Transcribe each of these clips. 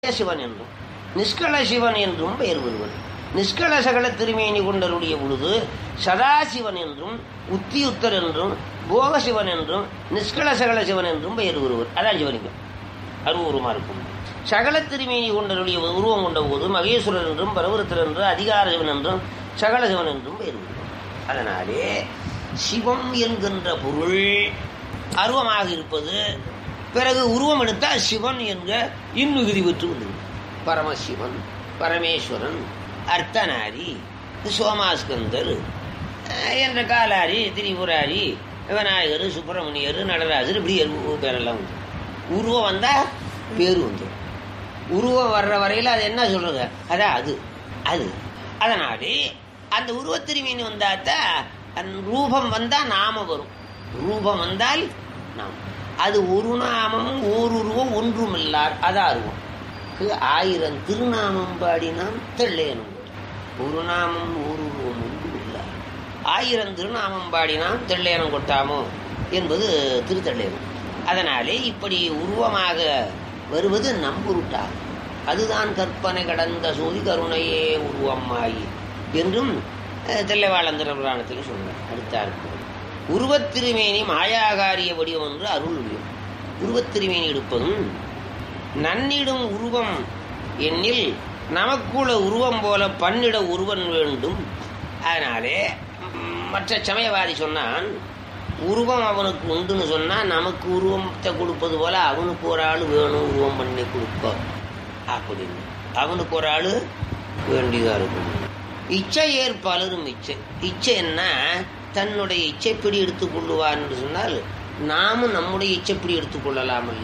சிவன் என்றும் நிஷ்கள சிவன் என்றும் பெயர் பெறுவர் நிஷ்கள சகல திருமேனி கொண்டருடைய பொழுது சதாசிவன் என்றும் உத்தியுத்தர் என்றும் போகசிவன் என்றும் நிஷ்கள சகல சிவன் என்றும் பெயர் பெறுவர் அதான் சிவலிங்கம் அருவருமா இருக்கும் சகல திருமேனி கொண்டருடைய உருவம் கொண்ட போது மகேஸ்வரன் என்றும் பரவருத்தர் என்றும் அதிகார சிவன் என்றும் சகல சிவன் என்றும் பெயர் பெறுவர் அதனாலே சிவம் என்கின்ற பொருள் அருவமாக இருப்பது பிறகு உருவம் எடுத்தால் சிவன் என்க இன்மிகுதி பெற்று வந்தது பரமசிவன் பரமேஸ்வரன் அர்த்தநாரி சோமாஸ்கந்தர் அஹ், என்ற காலாரி திரிபுராரி விநாயகர் சுப்பிரமணியர் நடராஜர் இப்படி எரு- பேரெல்லாம் வந்து உருவம் வந்தால் பேர் வந்துடும் உருவம் வர்ற வரையில் அது என்ன சொல்றது அதான் அது அது அதனாலே அந்த உருவத்திருமீன் வந்தாதான் அந்த ரூபம் வந்தால் நாம வரும் ரூபம் வந்தால் நாம் அது ஒரு நாமம் ஓருருவம் ஒன்றுமில்லார் அதான் அருவம் கு- ஆயிரம் திருநாமம் பாடினாம் தெள்ளேனும் ஒரு நாமம் ஒரு உருவம் ஒன்றும் இல்லை ஆயிரம் திருநாமம் பாடினாம் தெள்ளேனம் கொட்டாமோ என்பது திருத்தள்ளேனம் அதனாலே இப்படி உருவமாக வருவது நம்புருட்டாகும் அதுதான் கற்பனை கடந்த சோதி கருணையே உருவமாயி என்றும் அஹ், தில்லைவாழந்திர புராணத்தில் சொன்னார் அடுத்தார் உருவத்திருமேனி மாயாகாரிய வடிவம் என்று அருள் உரியும் உருவத்திருமேனி எடுப்பதும் நன்னிடும் உருவம் எண்ணில் நமக்குள்ள உருவம் போல பன்னிட உருவன் வேண்டும் அதனாலே ம், மற்ற சமயவாதி சொன்னான் உருவம் அவனுக்கு உண்டுன்னு சொன்னா நமக்கு உருவத்தை கொடுப்பது போல அவனுக்கு ஒரு ஆள் வேணும் உருவம் பண்ணி கொடுப்போம் அப்படின்னு அவனுக்கு ஒரு ஆள் வேண்டியதா இருக்கும் இச்சை ஏற்பலரும் இச்சை இச்சைன்னா தன்னுடைய இச்சைப்படி எடுத்துக்கொள்ளுவார் என்று சொன்னால் நாமும் நம்முடைய இச்சைப்படி எடுத்துக்கொள்ளலாம் அல்ல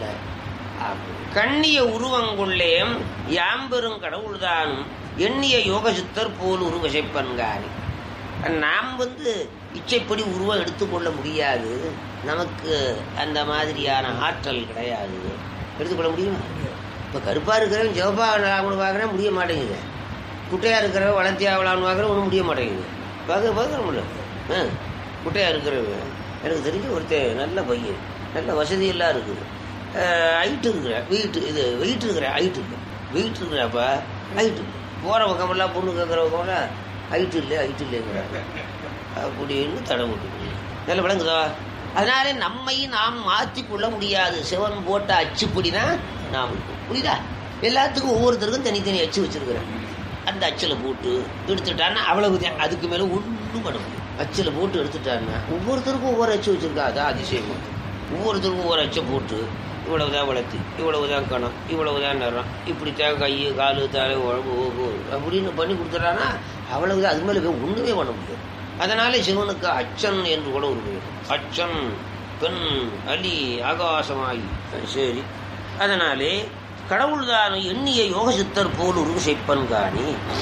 கண்ணிய உருவங்கொள்ளேம் யாம்பெரும் கடவுள்தானும் எண்ணிய யோகசித்தர் போல் உருவசைப்பன்காரி நாம் வந்து இச்சைப்படி உருவம் எடுத்துக்கொள்ள முடியாது நமக்கு அந்த மாதிரியான ஆற்றல் கிடையாது எடுத்துக்கொள்ள முடியுமா இப்போ கருப்பாக இருக்கிறவன் சிவப்பா ஆகணும்னு பார்க்குறேன் முடிய மாட்டேங்குது குட்டையாக இருக்கிறவன் வளர்த்தி ஆகலாம்னு பார்க்குறேன் ஒன்றும் முடிய மாட்டேங்குது பார்க்க பார்க்க முடியல ஆ குட்டையாக இருக்கிறவன் எனக்கு தெரிஞ்ச ஒருத்தன் நல்ல பையன் நல்ல வசதியெல்லாம் இருக்குது ஹைட்டு இருக்கிற வெயிட்டு இது வெயிட் இருக்கிற ஹைட்டு இல்லை வெயிட் இருக்கிறப்ப ஹைட்டு இல்லை போகிற பக்கமெல்லாம் பொண்ணு கேட்குற பக்கமெல்லாம் ஹைட்டு இல்லை ஹைட்டு இல்லைங்கிறாங்க அப்படின்னு தடை விட்டு நல்ல விளங்குதா அதனால நம்மை நாம் மாற்றிக் கொள்ள முடியாது சிவன் போட்ட அச்சுப்படி தான் நாம் இருக்கோம் புரியுதா எல்லாத்துக்கும் ஒவ்வொருத்தருக்கும் தனித்தனி அச்சு வச்சிருக்கிறேன் அந்த அச்சில் போட்டு எடுத்துட்டான்னா அவ்வளவுதான் அதுக்கு மேலே ஒன்றும் பண்ண முடியும் அச்சில் போட்டு எடுத்துட்டான்னா ஒவ்வொருத்தருக்கும் ஒவ்வொரு அச்சு வச்சிருக்கா அதான் அதிசயம் ஒவ்வொருத்தருக்கும் ஒவ்வொரு அச்சை போட்டு இவ்வளவுதான் வளர்த்தி இவ்வளவுதான் கணம் இவ்வளவுதான் நிறம் இப்படித்தான் கை காலு தலை உழம்பு ஓகு அப்படின்னு பண்ணி கொடுத்துட்டான்னா அவ்வளவுதான் அது மேலே ஒன்றுமே பண்ண முடியாது அதனாலே சிவனுக்கு அச்சன் என்று கூட ஒரு பெயர் அச்சன் பெண் அலி ஆகாசமாயி சரி அதனாலே கடவுள்தான் எண்ணிய யோகசித்தர் போல் உருவு செய்ப்பன் காணி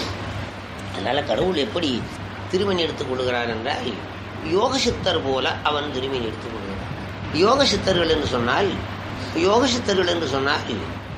அதனால கடவுள் எப்படி திருமணி எடுத்துக் கொள்கிறார் என்றால் யோகசித்தர் போல அவன் திருமணி எடுத்துக் கொள்கிறான் யோகசித்தர்கள் என்று சொன்னால் யோகசித்தர்கள் என்று சொன்னால்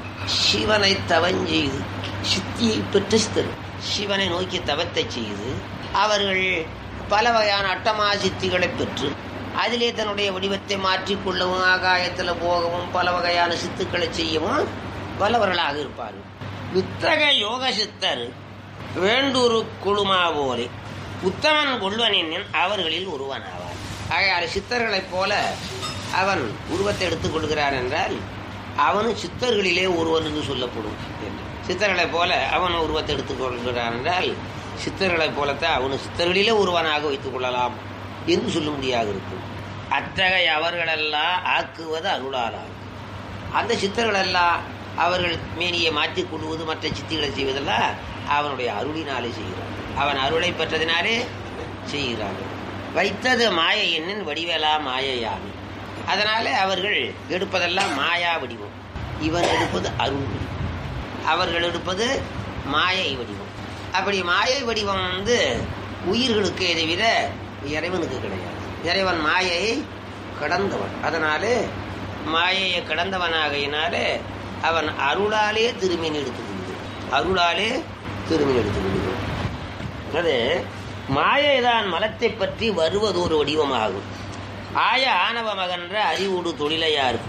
சிவனை தவஞ்செய்து சித்தியை பெற்ற சித்தர் சிவனை நோக்கி தவத்தை செய்து அவர்கள் பல வகையான அட்டமா சித்திகளை பெற்று அதிலே தன்னுடைய வடிவத்தை மாற்றிக்கொள்ளவும் ஆகாயத்தில் போகவும் பல வகையான சித்துக்களை செய்யவும் வல்லவர்களாக இருப்பார்கள் வித்தக யோக சித்தர் வேண்டூரு குழுமா போலே உத்தமன் கொள்வனின் அவர்களில் ஒருவனாவார் ஆகையால் சித்தர்களைப் போல அவன் உருவத்தை எடுத்துக் கொள்கிறான் என்றால் அவனும் சித்தர்களிலே ஒருவன் என்று சொல்லப்படும் என்று. சித்தர்களைப் போல அவன் உருவத்தை எடுத்துக் கொள்கிறான் என்றால் சித்தர்களைப் போலத்தான் அவனும் சித்தர்களிலே ஒருவனாக வைத்துக் கொள்ளலாம் என்று சொல்லும்படியாக இருக்கும் அத்தகைய அவர்களெல்லாம் ஆக்குவது அருளாலாம் அந்த சித்தர்களெல்லாம் அவர்கள் மேனியை மாற்றிக் கொள்வது மற்ற சித்திகளை செய்வதெல்லாம் அவனுடைய அருளினாலே செய்கிறான் அவன் அருளை பெற்றதினாலே செய்கிறான் வைத்தது மாய எண்ணின் வடிவேலா மாயையாமி அதனாலே அவர்கள் எடுப்பதெல்லாம் மாயா வடிவம் இவன் எடுப்பது அருள் வடிவம் அவர்கள் எடுப்பது மாயை வடிவம் அப்படி மாயை வடிவம் வந்து உயிர்களுக்கு இதை விட இறைவனுக்கு கிடையாது இறைவன் மாயையை கடந்தவன் அதனாலே மாயையை கடந்தவனாகையினாலே அவன் அருளாலே திருமீன் எடுத்துக்கொள்கிறான் அருளாலே திருமீன் எடுத்துக்கொள்கிறான் அது மாயைதான் மலத்தை பற்றி வருவதொரு வடிவமாகும் ஆய ஆணவ மகன்ற அறிவுடு தொழிலையா இருக்கும்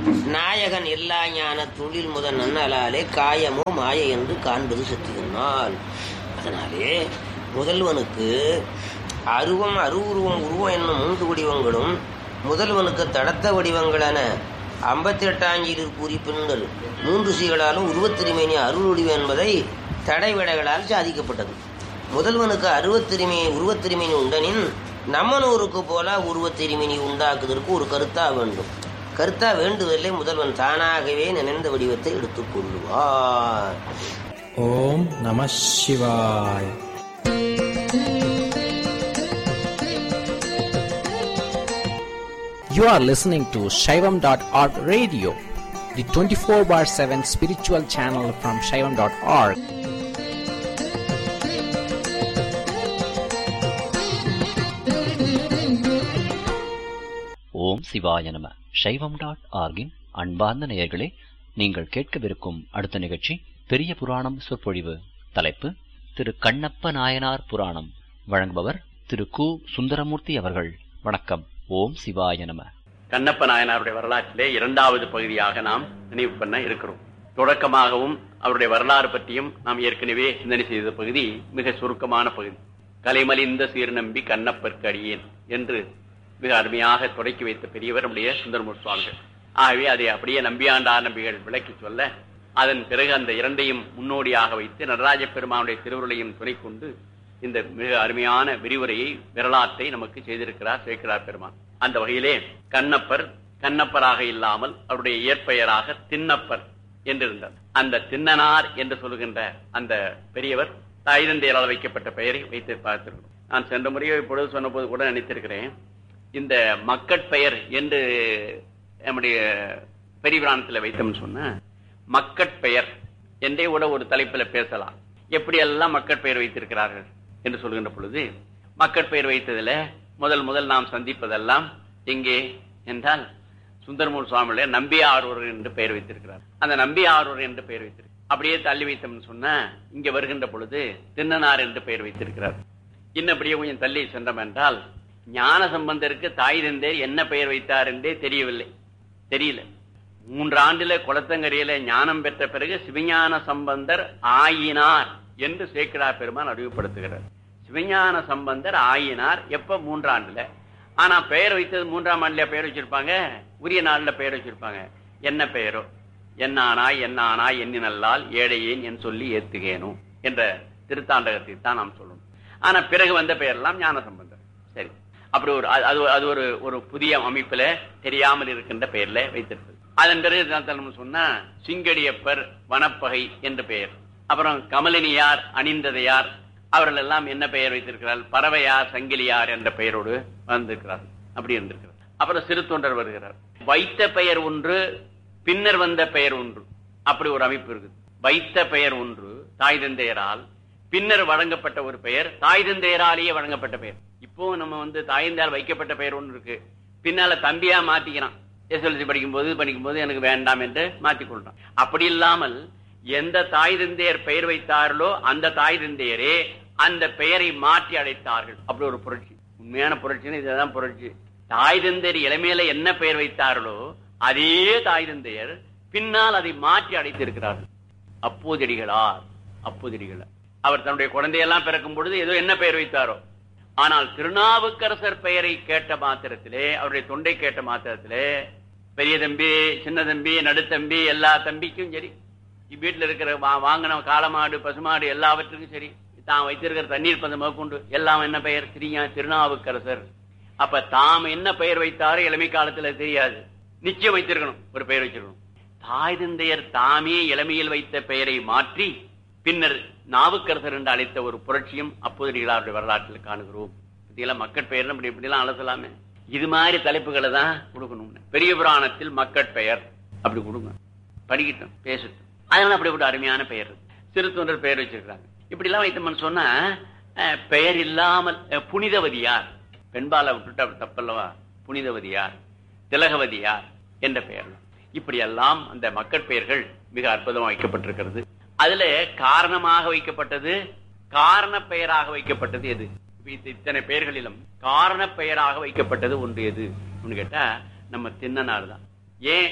நாயகன் எல்லா ஞான தொழில் முதல் நன்னலாலே காயமோ மாய என்று காண்பது சத்தியனால் அதனாலே முதல்வனுக்கு அருவம் அருவுருவம் உருவம் என்னும் மூன்று வடிவங்களும் முதல்வனுக்கு தடத்த வடிவங்களான ஐம்பத்தி எட்டாஞ்சியில் குறிப்பின்கள் மூன்று சீகளாலும் உருவத்திருமேனி அருள் வடிவம் என்பதை தடைவிடைகளால் சாதிக்கப்பட்டது முதல்வனுக்கு அருவத்திருமே உருவத்திருமேனி உண்டனின் நம்மனூருக்கு போல உருவத்திருமேனி உண்டாக்குவதற்கு ஒரு கருத்தா வேண்டும் கருத்தா வேண்டுவதில்லை முதல்வன் தானாகவே நினைந்த வடிவத்தை எடுத்துக் கொள்ளுவார் ஓம் நம சிவாய் You are listening to Shaivam.org radio, the 24 bar 7 spiritual channel from Shaivam.org. ஓம் சிவாய நம சைவம் டாட் ஆர்கின் அன்பார்ந்த நேயர்களே நீங்கள் கேட்கவிருக்கும் அடுத்த நிகழ்ச்சி பெரிய புராணம் சொற்பொழிவு தலைப்பு திரு கண்ணப்ப நாயனார் புராணம் வழங்குபவர் திரு கு சுந்தரமூர்த்தி அவர்கள் வணக்கம் ஓம் சிவாய நம கண்ணப்ப நாயனாருடைய வரலாற்றிலே இரண்டாவது பகுதியாக நாம் நினைவு பண்ண இருக்கிறோம் தொடக்கமாகவும் அவருடைய வரலாறு பற்றியும் நாம் ஏற்கனவே சிந்தனை செய்த பகுதி மிக சுருக்கமான பகுதி கலைமலிந்த சீர்நம்பி கண்ணப்பற்கு அடியேன் என்று மிக அருமையாக தொடக்கி வைத்த பெரியவர் நம்முடைய சுந்தரமூர் சுவாமிகள் ஆகவே அதை அப்படியே நம்பியாண்டார் நம்பிகள் விளக்கி சொல்ல அதன் பிறகு அந்த இரண்டையும் முன்னோடியாக வைத்து நடராஜ பெருமானுடைய திருவுருளையும் துணை கொண்டு இந்த மிக அருமையான விரிவுரையை வரலாற்றை நமக்கு செய்திருக்கிறார் சேக்கிரார் பெருமான் அந்த வகையிலே கண்ணப்பர் கண்ணப்பராக இல்லாமல் அவருடைய இயற்பெயராக திண்ணப்பர் என்றிருந்தார் அந்த திண்ணனார் என்று சொல்லுகின்ற அந்த பெரியவர் தாய்தந்தையரால் வைக்கப்பட்ட பெயரை வைத்து பார்த்திருக்கிறோம் நான் சென்ற முறையோ இப்பொழுது சொன்னபோது கூட நினைத்திருக்கிறேன் இந்த மக்கட்பெயர் என்று நம்முடைய பெரியபிராணத்தில் வைத்தோம்னு சொன்ன மக்கட்பெயர் என்றே கூட ஒரு தலைப்பில் பேசலாம் எப்படி எல்லாம் மக்கட்பெயர் வைத்திருக்கிறார்கள் என்று சொல்கின்ற பொழுது மக்கட்பெயர் வைத்ததுல முதல் முதல் நாம் சந்திப்பதெல்லாம் எங்கே என்றால் சுந்தரமூர் சுவாமியுடைய நம்பி ஆரூர் என்று பெயர் வைத்திருக்கிறார் அந்த நம்பி ஆரூர் என்று பெயர் வைத்திருக்கிறார் அப்படியே தள்ளி வைத்தோம்னு சொன்னா இங்க வருகின்ற பொழுது தின்னனார் என்று பெயர் வைத்திருக்கிறார் இன்னும் அப்படியே கொஞ்சம் தள்ளி சென்றோம் என்றால் ஞான சம்பந்தருக்கு தாய் தந்தையர் என்ன பெயர் வைத்தார் என்றே தெரியவில்லை தெரியல மூன்று ஆண்டுல குளத்தங்கரையில ஞானம் பெற்ற பிறகு சிவஞான சம்பந்தர் ஆயினார் என்று சேக்கிடா பெருமான் அறிவுப்படுத்துகிறார் சிவஞான சம்பந்தர் ஆயினார் எப்ப மூன்றாண்டுல ஆனா பெயர் வைத்தது மூன்றாம் ஆண்டுல பெயர் வச்சிருப்பாங்க உரிய நாள்ல பெயர் வச்சிருப்பாங்க என்ன பெயரோ என்னானாய் என்னானாய் எண்ணினல்லால் ஏழையேன் என் சொல்லி ஏத்துகேனும் என்ற திருத்தாண்டகத்தை தான் நாம் சொல்லணும் ஆனா பிறகு வந்த பெயரெல்லாம் ஞான சம்பந்தர் சரி அப்படி ஒரு அது- அது அது ஒரு ஒரு புதிய அமைப்புல தெரியாமல் இருக்கின்ற பெயர்ல வைத்திருப்பது அதன் பிறகு தான் நம்ம சொன்னா சிங்கடியப்பர் வனப்பகை என்ற பெயர் அப்புறம் கமலினியார் அணிந்ததையார் அவர்கள் எல்லாம் என்ன பெயர் வைத்திருக்கிறார் பறவையார் சங்கிலியார் என்ற பெயரோடு வந்திருக்கிறார் அப்படி இருந்திருக்கிறார் அப்புறம் சிறு தொண்டர் வருகிறார் வைத்த பெயர் ஒன்று பின்னர் வந்த பெயர் ஒன்று அப்படி ஒரு அமைப்பு இருக்குது வைத்த பெயர் ஒன்று தாய் தந்தையரால் பின்னர் வழங்கப்பட்ட ஒரு பெயர் தாய் தந்தையராலேயே வழங்கப்பட்ட பெயர் இப்போ நம்ம வந்து தாய் தந்தையால் வைக்கப்பட்ட பெயர் ஒன்று இருக்கு பின்னால தம்பியா மாத்திக்கிறான் எஸ்எல்சி படிக்கும்போது படிக்கும்போது எனக்கு வேண்டாம் என்று மாத்திக் கொள்றான் அப்படி இல்லாமல் எந்த தாய் தந்தையர் பெயர் வைத்தார்களோ அந்த தாய் தந்தையரே அந்த பெயரை மாற்றி அழைத்தார்கள் அப்படி ஒரு புரட்சி உண்மையான புரட்சின்னு இதுதான் புரட்சி தாய் தந்தையர் இளமையில என்ன பெயர் வைத்தார்களோ அதே தாய் தந்தையர் பின்னால் அதை மாற்றி அழைத்திருக்கிறார்கள் அப்போதடிகளார் அப்போதடிகளார் அவர் தன்னுடைய குழந்தையெல்லாம் பிறக்கும் பொழுது ஏதோ என்ன பெயர் வைத்தாரோ ஆனால் திருநாவுக்கரசர் பெயரை கேட்ட மாத்திரத்திலே அவருடைய தொண்டை கேட்ட மாத்திரத்திலே பெரிய தம்பி சின்ன தம்பி நடுத்தம்பி எல்லா தம்பிக்கும் சரி வீட்டுல இருக்கிற வா- வாங்கின காளமாடு பசுமாடு எல்லாவற்றுக்கும் சரி தான் வைத்திருக்கிற தண்ணீர் பந்தம் முதற்கொண்டு எல்லாம் என்ன பெயர் திரியா திருநாவுக்கரசர் அப்ப தாம் என்ன பெயர் வைத்தாரோ இளமை காலத்துல தெரியாது நிச்சயம் வைத்திருக்கணும் ஒரு பெயர் வச்சிருக்கணும் தாய் தந்தையர் தாமே இளமையில் வைத்த பெயரை மாற்றி பின்னர் நாவுக்கரசர் என்று அழைத்த ஒரு புரட்சியும் அப்போதைய வரலாற்றில் காணுகிறோம் இதெல்லாம் மக்கட் பெயர் இப்படி இப்படிலாம் அலசலாமே இது மாதிரி தலைப்புகளை தான் கொடுக்கணும் பெரிய புராணத்தில் மக்கட் பெயர் அப்படி கொடுங்க படிக்கட்டும் பேசட்டும் அதனால அப்படிப்பட்ட அருமையான பெயர் இருக்கு. சிறு தொண்டர் பெயர் வச்சிருக்காங்க இப்படி எல்லாம் வைத்தோம்னு சொன்னா அஹ், பெயர் இல்லாமல் அஹ், புனிதவதியார் பெண்பாலை விட்டுட்டு அப்படி தப்பல்லவா புனிதவதியார் திலகவதியார் என்ற பெயர் இப்படி எல்லாம் அந்த மக்கட் பெயர்கள் மிக அற்புதமாக வைக்கப்பட்டிருக்கிறது அதுல காரணமாக வைக்கப்பட்டது காரண பெயராக வைக்கப்பட்டது எது இப்ப இத்த- இத்தனை பெயர்களிலும் காரண பெயராக வைக்கப்பட்டது ஒன்று எது அப்படின்னு கேட்டா நம்ம தின்னனார் தான் ஏன்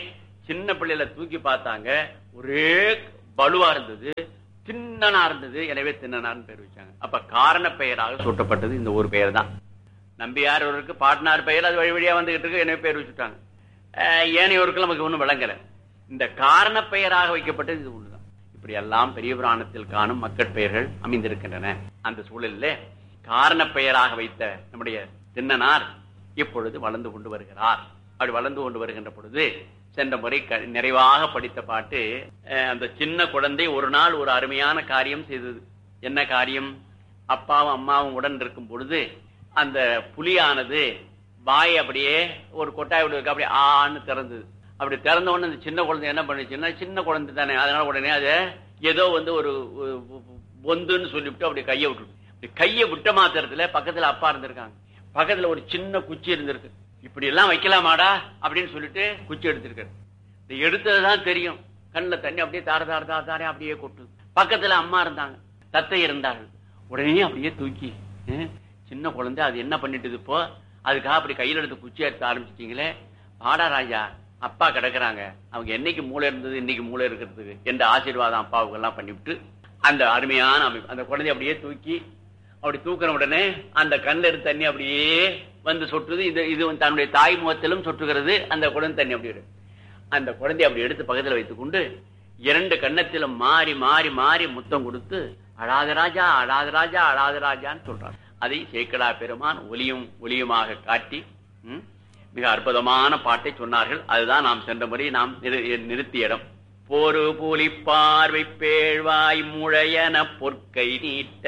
சின்ன பிள்ளையில தூக்கி பார்த்தாங்க ஒரே பலுவா இருந்தது தின்னனா இருந்தது எனவே தின்னனார்னு பேர் வச்சாங்க அப்ப காரண பெயராக சூட்டப்பட்டது இந்த ஒரு பெயர் தான் நம்பியார் ஒருக்கு பாட்னார் பெயர் அது வழி வழியா வந்துகிட்டு இருக்கு எனவே பேர் வச்சுட்டாங்க அஹ் ஏனையோருக்கு நமக்கு ஒண்ணும் விளங்கல இந்த காரண பெயராக வைக்கப்பட்டது இது ஒண்ணுதான் இப்படி எல்லாம் பெரிய புராணத்தில் காணும் மக்கட் பெயர்கள் அமைந்திருக்கின்றன அந்த சூழலில் காரண பெயராக வைத்த நம்முடைய தின்னனார் இப்பொழுது வளர்ந்து கொண்டு வருகிறார் அப்படி வளர்ந்து கொண்டு வருகின்ற பொழுது சென்ற முறை க- நிறைவாக படித்த பாட்டு அஹ், அந்த சின்ன குழந்தை ஒரு நாள் ஒரு அருமையான காரியம் செய்தது என்ன காரியம் அப்பாவும் அம்மாவும் உடன் இருக்கும் பொழுது அந்த புலியானது வாய் அப்படியே ஒரு கொட்டாய் விடுவதற்கு அப்படியே ஆன்னு திறந்தது அப்படி திறந்த உடனே அந்த சின்ன குழந்தை என்ன பண்ணுச்சுன்னா சின்ன குழந்தை தானே அதனால உடனே அதை ஏதோ வந்து ஒரு ஒரு பொந்துன்னு சொல்லிவிட்டு அப்படி கையை விட்டு அப்படி கையை விட்ட மாத்திரத்துல பக்கத்துல அப்பா இருந்திருக்காங்க பக்கத்துல ஒரு சின்ன குச்சி இருந்திருக்கு இப்படி எல்லாம் வைக்கலாமாடா அப்படின்னு சொல்லிட்டு குச்சி எடுத்திருக்காரு இது எடுத்ததுதான் தெரியும் கண்ணுல தண்ணி அப்படியே தார தார தார தாரே அப்படியே கொட்டு பக்கத்துல அம்மா இருந்தாங்க தத்தை இருந்தார்கள் உடனே அப்படியே தூக்கி அஹ், சின்ன குழந்தை அது என்ன பண்ணிட்டு இப்போ அதுக்காக அப்படி கையில எடுத்து குச்சி எடுத்து ஆரம்பிச்சிட்டீங்களே பாடா ராஜா அப்பா கிடக்குறாங்க அவங்க என்னைக்கு மூளை இருந்தது இன்னைக்கு மூளை இருக்கிறதுக்கு என்ற ஆசீர்வாதம் அப்பாவுக்கு எல்லாம் பண்ணிவிட்டு அந்த அருமையான அமைப்பு அந்த குழந்தைய அப்படியே தூக்கி அப்படி தூக்கின உடனே அந்த கண்ணில் எடுத்த தண்ணி அப்படியே வந்து சொட்டுது இது இது வந்து தன்னுடைய தாய் முகத்திலும் சொட்டுகிறது அந்த குழந்தை தண்ணி அப்படி வரும். அந்த குழந்தையை அப்படி எடுத்து பக்கத்துல வைத்துக் கொண்டு இரண்டு கன்னத்திலும் மாறி மாறி மாறி முத்தம் கொடுத்து அழாத ராஜா அழாத ராஜா அழாத ராஜான்னு சொல்றார் அதை சேக்கடா பெருமான் ஒலியும் ஒலியுமாக காட்டி ம், மிக அற்புதமான பாட்டை சொன்னார்கள் அதுதான் நாம் சென்ற முறை நாம் நிறு- நிறுத்திய இடம் போரு புலி பார்வை பேழ்வாய் முழையன பொற்கை நீட்ட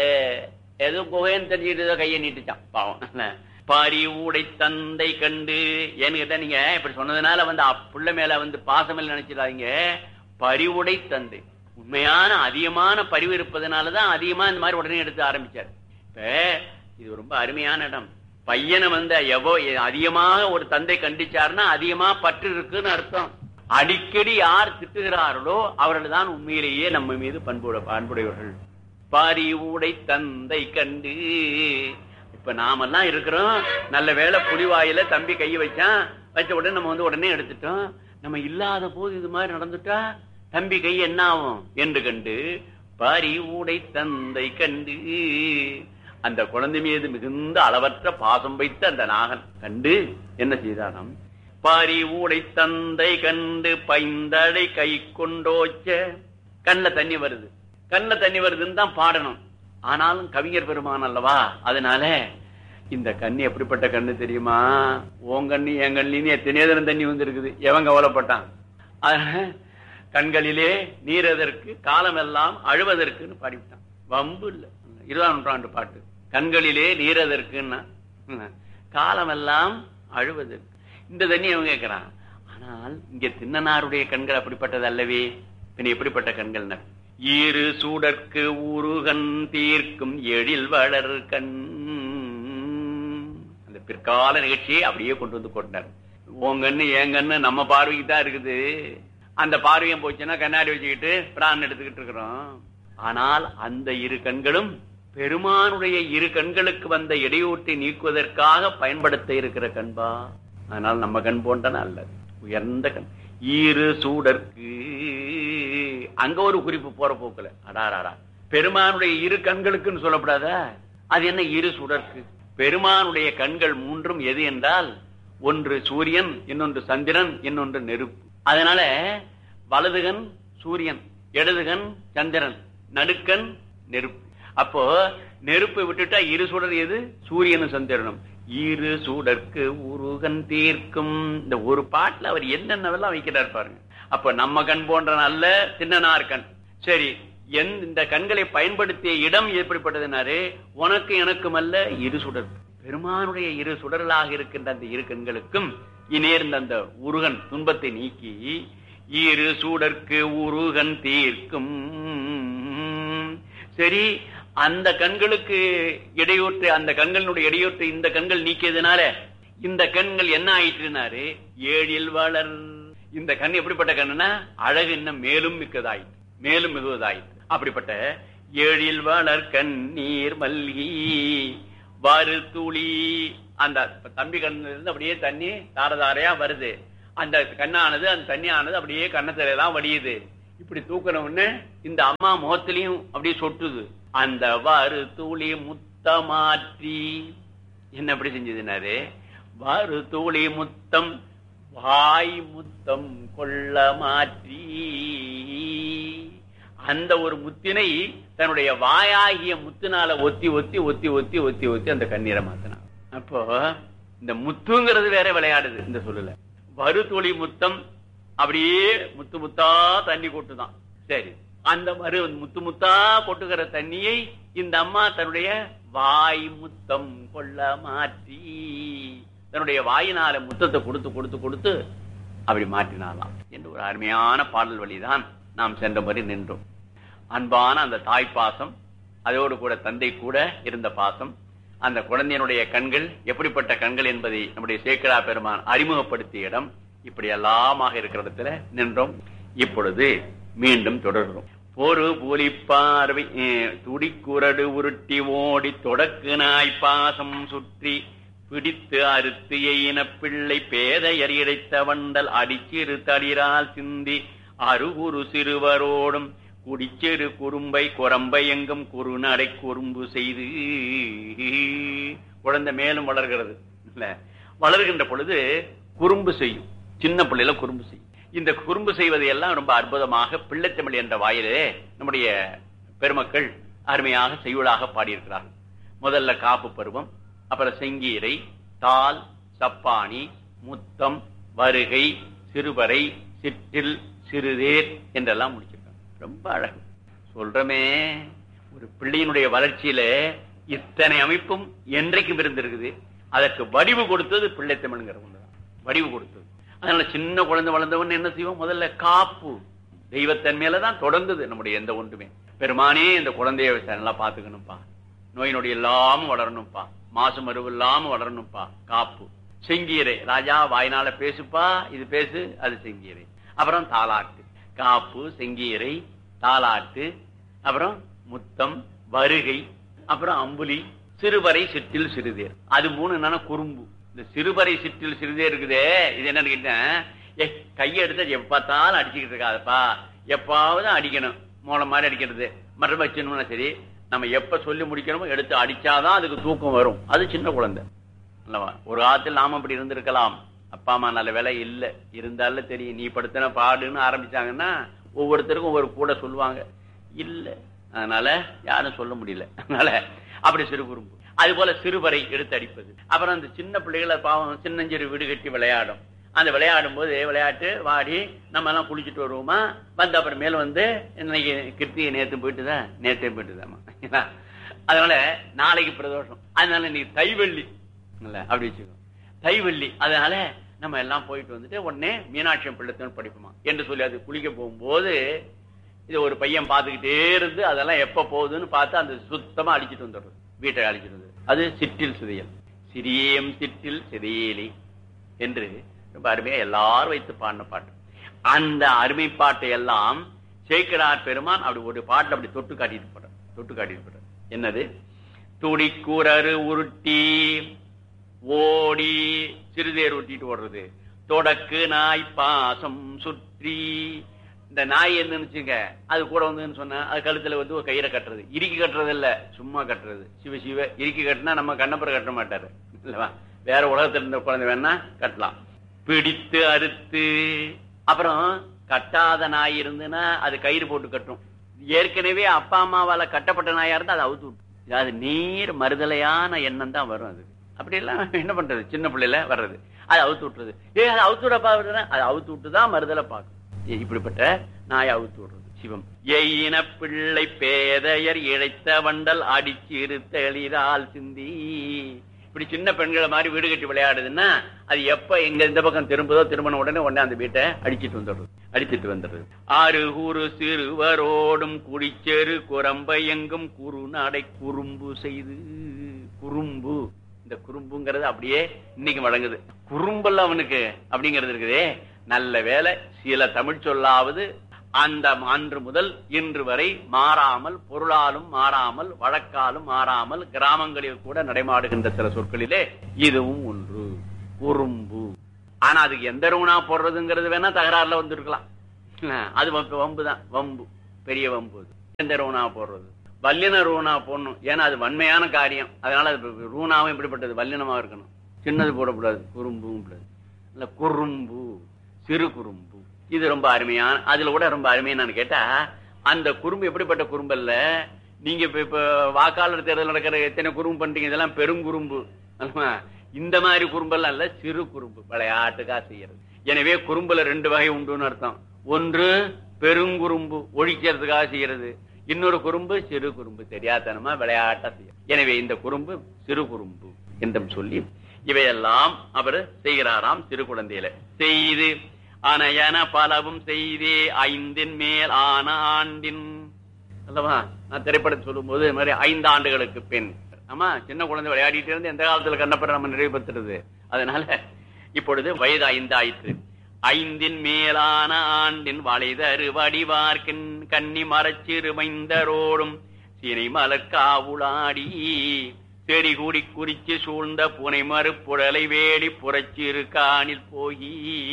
ஏதோ குகைன்னு தெரிஞ்சுட்டு கையை நீட்டுச்சான் பாவம் பாரி ஊடை தந்தை கண்டு ஏன்னு கேட்டா நீங்க இப்படி சொன்னதுனால வந்து புள்ள மேல வந்து பாசமில்லை நினைச்சிடாதீங்க பரிவுடை தந்தை உண்மையான அதிகமான பரிவு இருப்பதனாலதான் அதிகமா இந்த மாதிரி உடனே எடுத்து ஆரம்பிச்சார் இப்ப இது ரொம்ப அருமையான இடம் பையனை வந்து எவ்வளோ அதிகமாக ஒரு தந்தை கண்டிச்சாருன்னா அதிகமா பற்று இருக்குன்னு அர்த்தம் அடிக்கடி யார் திட்டுகிறார்களோ அவர்கள் தான் உண்மையிலேயே நம்ம மீது பண்புட பண்புடையவர்கள் பாரி ஊடை தந்தை கண்டு இப்ப நாமெல்லாம் இருக்கிறோம் நல்ல வேளை புலிவாயில தம்பி கை வச்சான் வச்ச உடனே நம்ம வந்து உடனே எடுத்துட்டோம் நம்ம இல்லாத போது இது மாதிரி நடந்துட்டா தம்பி கை என்ன ஆகும் என்று கண்டு பாரி ஊடை தந்தை கண்டு அந்த குழந்தை மீது மிகுந்த அளவற்ற பாசம் வைத்த அந்த நாகன் கண்டு என்ன செய்தானாம் பாரி ஊடை தந்தை கண்டு பைந்தடை கை கொண்டோச்ச கண்ணுல தண்ணி வருது கண்ணுல தண்ணி வருதுன்னு தான் பாடணும் ஆனாலும் கவிஞர் பெருமான் அல்லவா அதனால இந்த கண்ணு எப்படிப்பட்ட கண்ணு தெரியுமா உன் கண்ணு என் கண்ணின்னு எத்தனையோ தினம் தண்ணி வந்திருக்குது எவன் கவலைப்பட்டான் அதனால கண்களிலே நீரதற்கு காலமெல்லாம் அழுவதற்குன்னு பாடிவிட்டான் வம்பு இல்ல இருபதாம் நூற்றாண்டு பாட்டு கண்களிலே நீரதற்குன்னா ம், காலமெல்லாம் அழுவதற்கு இந்த தண்ணி அவன் கேட்கிறான் ஆனால் இங்க தின்னனாருடைய கண்கள் அப்படிப்பட்டது அல்லவே பின்ன எப்படிப்பட்ட கண்கள் ஈரு சூடற்கு ஊருகன் தீர்க்கும் எழில் வளர் கண் அந்த பிற்கால நிகழ்ச்சியை அப்படியே கொண்டு வந்து கொண்டார் உன் கண்ணு என் கண்ணு நம்ம பார்வைக்கு தான் இருக்குது அந்த பார்வையும் போச்சுன்னா கண்ணாடி வச்சுக்கிட்டு பிரான் எடுத்துக்கிட்டு இருக்கிறோம் ஆனால் அந்த இரு கண்களும் பெருமானுடைய இரு கண்களுக்கு வந்த இடையூற்றை நீக்குவதற்காக பயன்படுத்த இருக்கிற கண்பா அதனால் நம்ம கண் போன்றன அல்ல உயர்ந்த கண் ஈரு சூடற்கு அங்க ஒரு குறிப்பு போற போக்குல அடாராடா பெருமானுடைய இரு கண்களுக்குன்னு சொல்லப்படாதா அது என்ன இரு சுடற்கு பெருமானுடைய கண்கள் மூன்றும் எது என்றால் ஒன்று சூரியன் இன்னொன்று சந்திரன் இன்னொன்று நெருப்பு அதனால வலதுகன் சூரியன் இடதுகன் சந்திரன் நடுக்கன் நெருப்பு அப்போ நெருப்பை விட்டுட்டா இரு சுடர் எது சூரியனும் சந்திரனும் இரு சூடற்கு உருகன் தீர்க்கும் இந்த ஒரு பாட்டுல அவர் என்னென்னவெல்லாம் வைக்கிறார் பாருங்க அப்ப நம்ம கண் போன்ற நல்ல சின்னனார் கண் சரி என் இந்த கண்களை பயன்படுத்திய இடம் எப்படிப்பட்டதுனாரு உனக்கு எனக்கும் அல்ல இரு சுடர் பெருமானுடைய இரு சுடர்களாக இருக்கின்ற அந்த இரு கண்களுக்கும் இனேர்ந்த அந்த உருகன் துன்பத்தை நீக்கி இரு சூடற்கு உருகன் தீர்க்கும் சரி அந்த கண்களுக்கு இடையூற்று அந்த கண்களுடைய இடையூற்று இந்த கண்கள் நீக்கியதுனால இந்த கண்கள் என்ன ஆயிற்றுனாரு ஏழில் வளர் இந்த கண் எப்படிப்பட்ட கண்ணுனா அழகு இன்னும் மேலும் மிக்கதாயிற்று மேலும் மிகுவதாயிற்று அப்படிப்பட்ட ஏழில் வளர் கண்ணீர் மல்கி வரு துளி அந்த தம்பி கண்ணிலிருந்து அப்படியே தண்ணி தாரதாரையா வருது அந்த கண்ணானது அந்த தண்ணியானது அப்படியே கண்ணத்துல எல்லாம் வடியுது இப்படி தூக்கின உடனே இந்த அம்மா முகத்திலையும் அப்படியே சொட்டுது அந்த வாறு தூளி முத்த மாற்றி என்ன எப்படி செஞ்சதுனாரு வாறு தூளி முத்தம் வாய் முத்தம் கொள்ள மாற்றி அந்த ஒரு முத்தினை தன்னுடைய வாயாகிய முத்தினால ஒத்தி ஒத்தி ஒத்தி ஒத்தி ஒத்தி ஒத்தி அந்த கண்ணீரை மாத்தினான் அப்போ இந்த முத்துங்கிறது வேற விளையாடுது இந்த சொல்லல வருத்தொளி முத்தம் அப்படியே முத்து முத்தா தண்ணி கொட்டுதான் சரி அந்த மறு முத்து முத்தா கொட்டுகிற தண்ணியை இந்த அம்மா தன்னுடைய வாய் முத்தம் கொள்ள மாற்றி தன்னுடைய வாயினால முத்தத்தை கொடுத்து கொடுத்து கொடுத்து அப்படி மாற்றினாலாம் என்று ஒரு அருமையான பாடல் வழிதான் நாம் சென்ற முறை நின்றோம் அன்பான அந்த தாய் பாசம் அதோடு கூட தந்தை கூட இருந்த பாசம் அந்த குழந்தையினுடைய கண்கள் எப்படிப்பட்ட கண்கள் என்பதை நம்முடைய சேக்கரா பெருமான் அறிமுகப்படுத்திய இடம் இப்படி எல்லாமாக இருக்கிற இடத்துல நின்றோம் இப்பொழுது மீண்டும் தொடர்கிறோம் ஒரு புலி பார்வை அஹ், துடிக்குரடு உருட்டி ஓடி தொடக்கு நாய் பாசம் சுற்றி பிடித்து அறுத்து எயின பிள்ளை பேதையர் இடைத்த வண்டல் அடிச்சிறு தளிரால் சிந்தி அருகுரு சிறுவரோடும் குடிச்செரு குறும்பை குரம்பை எங்கும் குறுநடை குறும்பு செய்து குழந்தை மேலும் வளர்கிறது இல்ல வளர்கின்ற பொழுது குறும்பு செய்யும் சின்ன பிள்ளையில குறும்பு செய்யும் இந்த குறும்பு செய்வது எல்லாம் ரொம்ப அற்புதமாக பிள்ளைத்தமிழ் என்ற வாயிலே நம்முடைய பெருமக்கள் அருமையாக செய்யுளாக பாடியிருக்கிறார்கள் முதல்ல காப்பு பருவம் அப்புறம் செங்கீரை தால் சப்பாணி முத்தம் வருகை சிறுவரை சிற்றில் சிறுதேர் என்றெல்லாம் முடிச்சிருக்காங்க ரொம்ப அழகு சொல்றமே ஒரு பிள்ளையினுடைய வளர்ச்சியில இத்தனை அமைப்பும் என்றைக்கும் இருந்திருக்குது அதற்கு வடிவு கொடுத்தது பிள்ளைத்தமிழ்ங்கிற ஒண்ணுதான் வடிவு கொடுத்தது அதனால சின்ன குழந்தை வளர்ந்தவன் என்ன செய்வோம் முதல்ல காப்பு தெய்வத்தன் மேலதான் தொடர்ந்தது நம்முடைய எந்த ஒன்றுமே பெருமானே இந்த குழந்தைய நல்லா பாத்துக்கணும்ப்பா நோய் நொடி இல்லாம வளரணும்ப்பா மாசு மருவு இல்லாம வளரணும்ப்பா காப்பு செங்கீரை ராஜா வாய்னால பேசுப்பா இது பேசு அது செங்கீரை அப்புறம் தாலாட்டு காப்பு செங்கீரை தாலாட்டு அப்புறம் முத்தம் வருகை அப்புறம் அம்புலி சிறுவரை சிற்றில் சிறுதேர் அது மூணு என்னன்னா குறும்பு இந்த சிறுவரை சிற்றில் சிறுதேர் இருக்குதே இது என்னன்னு கேட்டேன் ஏ கையை எடுத்து எப்ப பார்த்தாலும் அடிச்சுக்கிட்டு இருக்காதப்பா எப்பாவது அடிக்கணும் மூலம் மாதிரி அடிக்கிறது மரம் வச்சணும்னா சரி நம்ம எப்ப சொல்லி முடிக்கணுமோ எடுத்து அடிச்சாதான் அதுக்கு தூக்கம் வரும் அது சின்ன குழந்தை அல்லவா ஒரு காலத்தில் நாம அப்படி இருந்திருக்கலாம் அப்பா அம்மா நல்ல வேலை இல்ல இருந்தாலும் தெரியும் நீ படுத்தின பாடுன்னு ஆரம்பிச்சாங்கன்னா ஒவ்வொருத்தருக்கும் ஒவ்வொரு கூட சொல்லுவாங்க இல்ல அதனால யாரும் சொல்ல முடியல அதனால அப்படி சிறு குறும்பு அது போல சிறுவரை எடுத்து அடிப்பது அப்புறம் அந்த சின்ன பிள்ளைகளை பாவம் சின்னஞ்சிறு வீடு கட்டி விளையாடும் அந்த விளையாடும் போது விளையாட்டு வாடி நம்ம எல்லாம் குளிச்சுட்டு வருவோமா வந்து அப்புறம் மேல வந்து இன்னைக்கு கிருத்திகை நேத்து போயிட்டுதான் நேத்தே போயிட்டுதாமா அதனால நாளைக்கு பிரதோஷம் அதனால நீ தைவள்ளி இல்ல அப்படி வச்சுக்கோ தைவள்ளி அதனால நம்ம எல்லாம் போயிட்டு வந்துட்டு உடனே மீனாட்சி பிள்ளைத்தன் படிப்போமா என்று சொல்லி அது குளிக்க போகும்போது இது ஒரு பையன் பார்த்துக்கிட்டே இருந்து அதெல்லாம் எப்ப போகுதுன்னு பார்த்து அந்த சுத்தமா அடிச்சிட்டு வந்துடுறது வீட்டை அடிச்சிட்டு வந்து அது சிற்றில் சிதையல் சிறியம் சிற்றில் சிதையலி என்று ரொம்ப அருமையா எல்லாரும் வைத்து பாடின பாட்டு அந்த அருமை பாட்டை எல்லாம் சேக்கரார் பெருமான் அப்படி ஒரு பாட்டு அப்படி தொட்டு காட்டிட்டு போறார் தொட்டு காட்டிட்டு போறார் என்னது துடிக்கூரரு உருட்டி ஓடி சிறுதேர் உருட்டிட்டு ஓடுறது தொடக்கு நாய் பாசம் சுற்றி இந்த நாய் என்னச்சுங்க அது கூட வந்துன்னு சொன்னா அது கழுத்துல வந்து ஒரு கயிறை கட்டுறது இறுக்கி கட்டுறது இல்ல சும்மா கட்டுறது சிவ சிவ இறுக்கி கட்டினா நம்ம கண்ணப்பரை கட்ட மாட்டாரு இல்லவா வேற உலகத்துல இருந்த குழந்தை வேணா கட்டலாம் பிடித்து அறுத்து அப்புறம் கட்டாத நாய் இருந்துன்னா அது கயிறு போட்டு கட்டும் ஏற்கனவே அப்பா அம்மாவால கட்டப்பட்ட நாயா இருந்தா அது அவுத்து விட்டு அது நீர் மறுதலையான எண்ணம் தான் வரும் அது அப்படி எல்லாம் என்ன பண்றது சின்ன பிள்ளைல வர்றது அது அவுத்து விட்டுறது ஏ அது அவுத்து விடப்பா வருதுன்னா அது அவுத்து விட்டு தான் மறுதலை பார்க்கும் ஏ, இப்படிப்பட்ட நாயை அவுத்து விடுறது சிவம் எயின பிள்ளை பேதையர் இழைத்த வண்டல் அடிச்சு இருத்தளிரால் சிந்தி இப்படி சின்ன பெண்களை மாதிரி வீடு கட்டி விளையாடுதுன்னா அது எப்ப எங்க இந்த பக்கம் திரும்புதோ திரும்பின உடனே உடனே அந்த வீட்டை அடிச்சிட்டு வந்துடுறது அடிச்சிட்டு வந்துடுறது ஆறு கூறு சிறுவரோடும் குடிச்செரு குரம்பை எங்கும் குறு நடை குறும்பு செய்து குறும்பு இந்த குறும்புங்கிறது அப்படியே இன்னைக்கு வழங்குது குறும்பல்ல அவனுக்கு அப்படிங்கிறது இருக்குதே நல்ல வேலை சில தமிழ் சொல்லாவது அந்த அன்று முதல் இன்று வரை மாறாமல் பொருளாலும் மாறாமல் வழக்காலும் மாறாமல் கிராமங்களில் கூட நடைமாடுகின்ற சில சொற்களிலே இதுவும் ஒன்று குறும்பு ஆனா அதுக்கு எந்த ரூணா போடுறதுங்கிறது வேணா தகராறுல வந்திருக்கலாம் அது வம்பு வம்பு தான் வம்பு பெரிய வம்பு அது. எந்த ரூணா போடுறது வல்லின ரூணா போடணும் ஏன்னா அது வன்மையான காரியம் அதனால அது ரூணாவும் எப்படிப்பட்டது வல்லினமா இருக்கணும் சின்னது போடக்கூடாது குறும்பும் கூடாது இல்ல குறும்பு சிறு குறும்பு இது ரொம்ப அருமையான அதுல கூட ரொம்ப அருமையானு கேட்டா அந்த குறும்பு எப்படிப்பட்ட குறும்பு அல்ல நீங்க இப்ப இப்ப வாக்காளர் தேர்தல் நடக்கிற எத்தனை குறும்பு பண்றீங்க இதெல்லாம் பெருங்குறும்பு அல்லவா? இந்த மாதிரி குறும்பெல்லாம் இல்ல சிறு குறும்பு விளையாட்டுக்கா செய்யறது எனவே குறும்புல ரெண்டு வகை உண்டுன்னு அர்த்தம் ஒன்று பெருங்குறும்பு ஒழிக்கிறதுக்காக செய்யறது இன்னொரு குறும்பு சிறு குறும்பு தெரியாதனமா விளையாட்டா செய்யும் எனவே இந்த குறும்பு சிறு குறும்பு என்றும் சொல்லி இவையெல்லாம் அவர் செய்கிறாராம் சிறு குழந்தையில செய்து அனையன பலவும் செய்தே ஐந்தின் மேல் ஆன ஆண்டின் அல்லவா நான் திரைப்படம் சொல்லும் போது இது மாதிரி ஐந்து ஆண்டுகளுக்கு பின் ஆமா சின்ன குழந்தை விளையாடிட்டு இருந்து எந்த காலத்துல கண்ணப்பட நம்ம நிறைவுபடுத்துறது அதனால இப்பொழுது வயது ஐந்து ஆயிற்று ஐந்தின் மேலான ஆண்டின் வளைதரு வடிவார்க்கின் கன்னி மரச்சிறுமைந்தரோடும் சினை மலர்காவுளாடி செடி கூடி குறிச்சு சூழ்ந்த புனை மறுப்புடலை வேடி புறச்சிறு காணில் போய்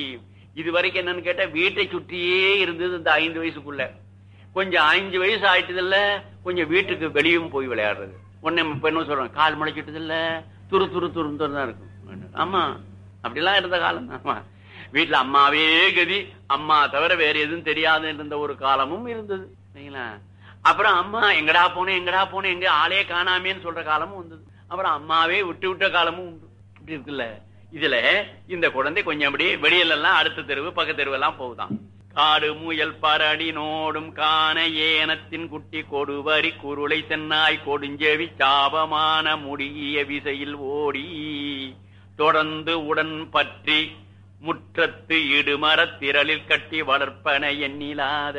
இது வரைக்கும் என்னன்னு கேட்டா வீட்டை சுற்றியே இருந்தது இந்த ஐந்து வயசுக்குள்ள கொஞ்சம் அஞ்சு வயசு ஆயிட்டது இல்ல கொஞ்சம் வீட்டுக்கு வெளியும் போய் விளையாடுறது உடனே இப்ப என்ன சொல்றோம் கால் முளைச்சிட்டது இல்ல துரு துரு துரு தான் இருக்கும் ஆமா அப்படிலாம் இருந்த காலம் ஆமா வீட்டுல அம்மாவே கதி அம்மா தவிர வேற எதுவும் தெரியாது இருந்த ஒரு காலமும் இருந்தது சரிங்களா அப்புறம் அம்மா எங்கடா போனேன் எங்கடா போனேன் எங்க ஆளே காணாமேன்னு சொல்ற காலமும் வந்தது அப்புறம் அம்மாவே விட்டு விட்ட காலமும் உண்டு இப்படி இருக்குல்ல இதுல இந்த குழந்தை கொஞ்சம் அப்படியே வெளியில எல்லாம் அடுத்த தெருவு பக்கத்து தெருவு எல்லாம் போகுதான் காடு முயல் பரடி நோடும் காண ஏனத்தின் குட்டி கொடுவரி குருளை சென்னாய் கொடுஞ்செவி சாபமான முடிய விசையில் ஓடி தொடர்ந்து உடன் பற்றி முற்றத்து இடுமரத் திரளில் கட்டி வளர்ப்பன எண்ணிலாத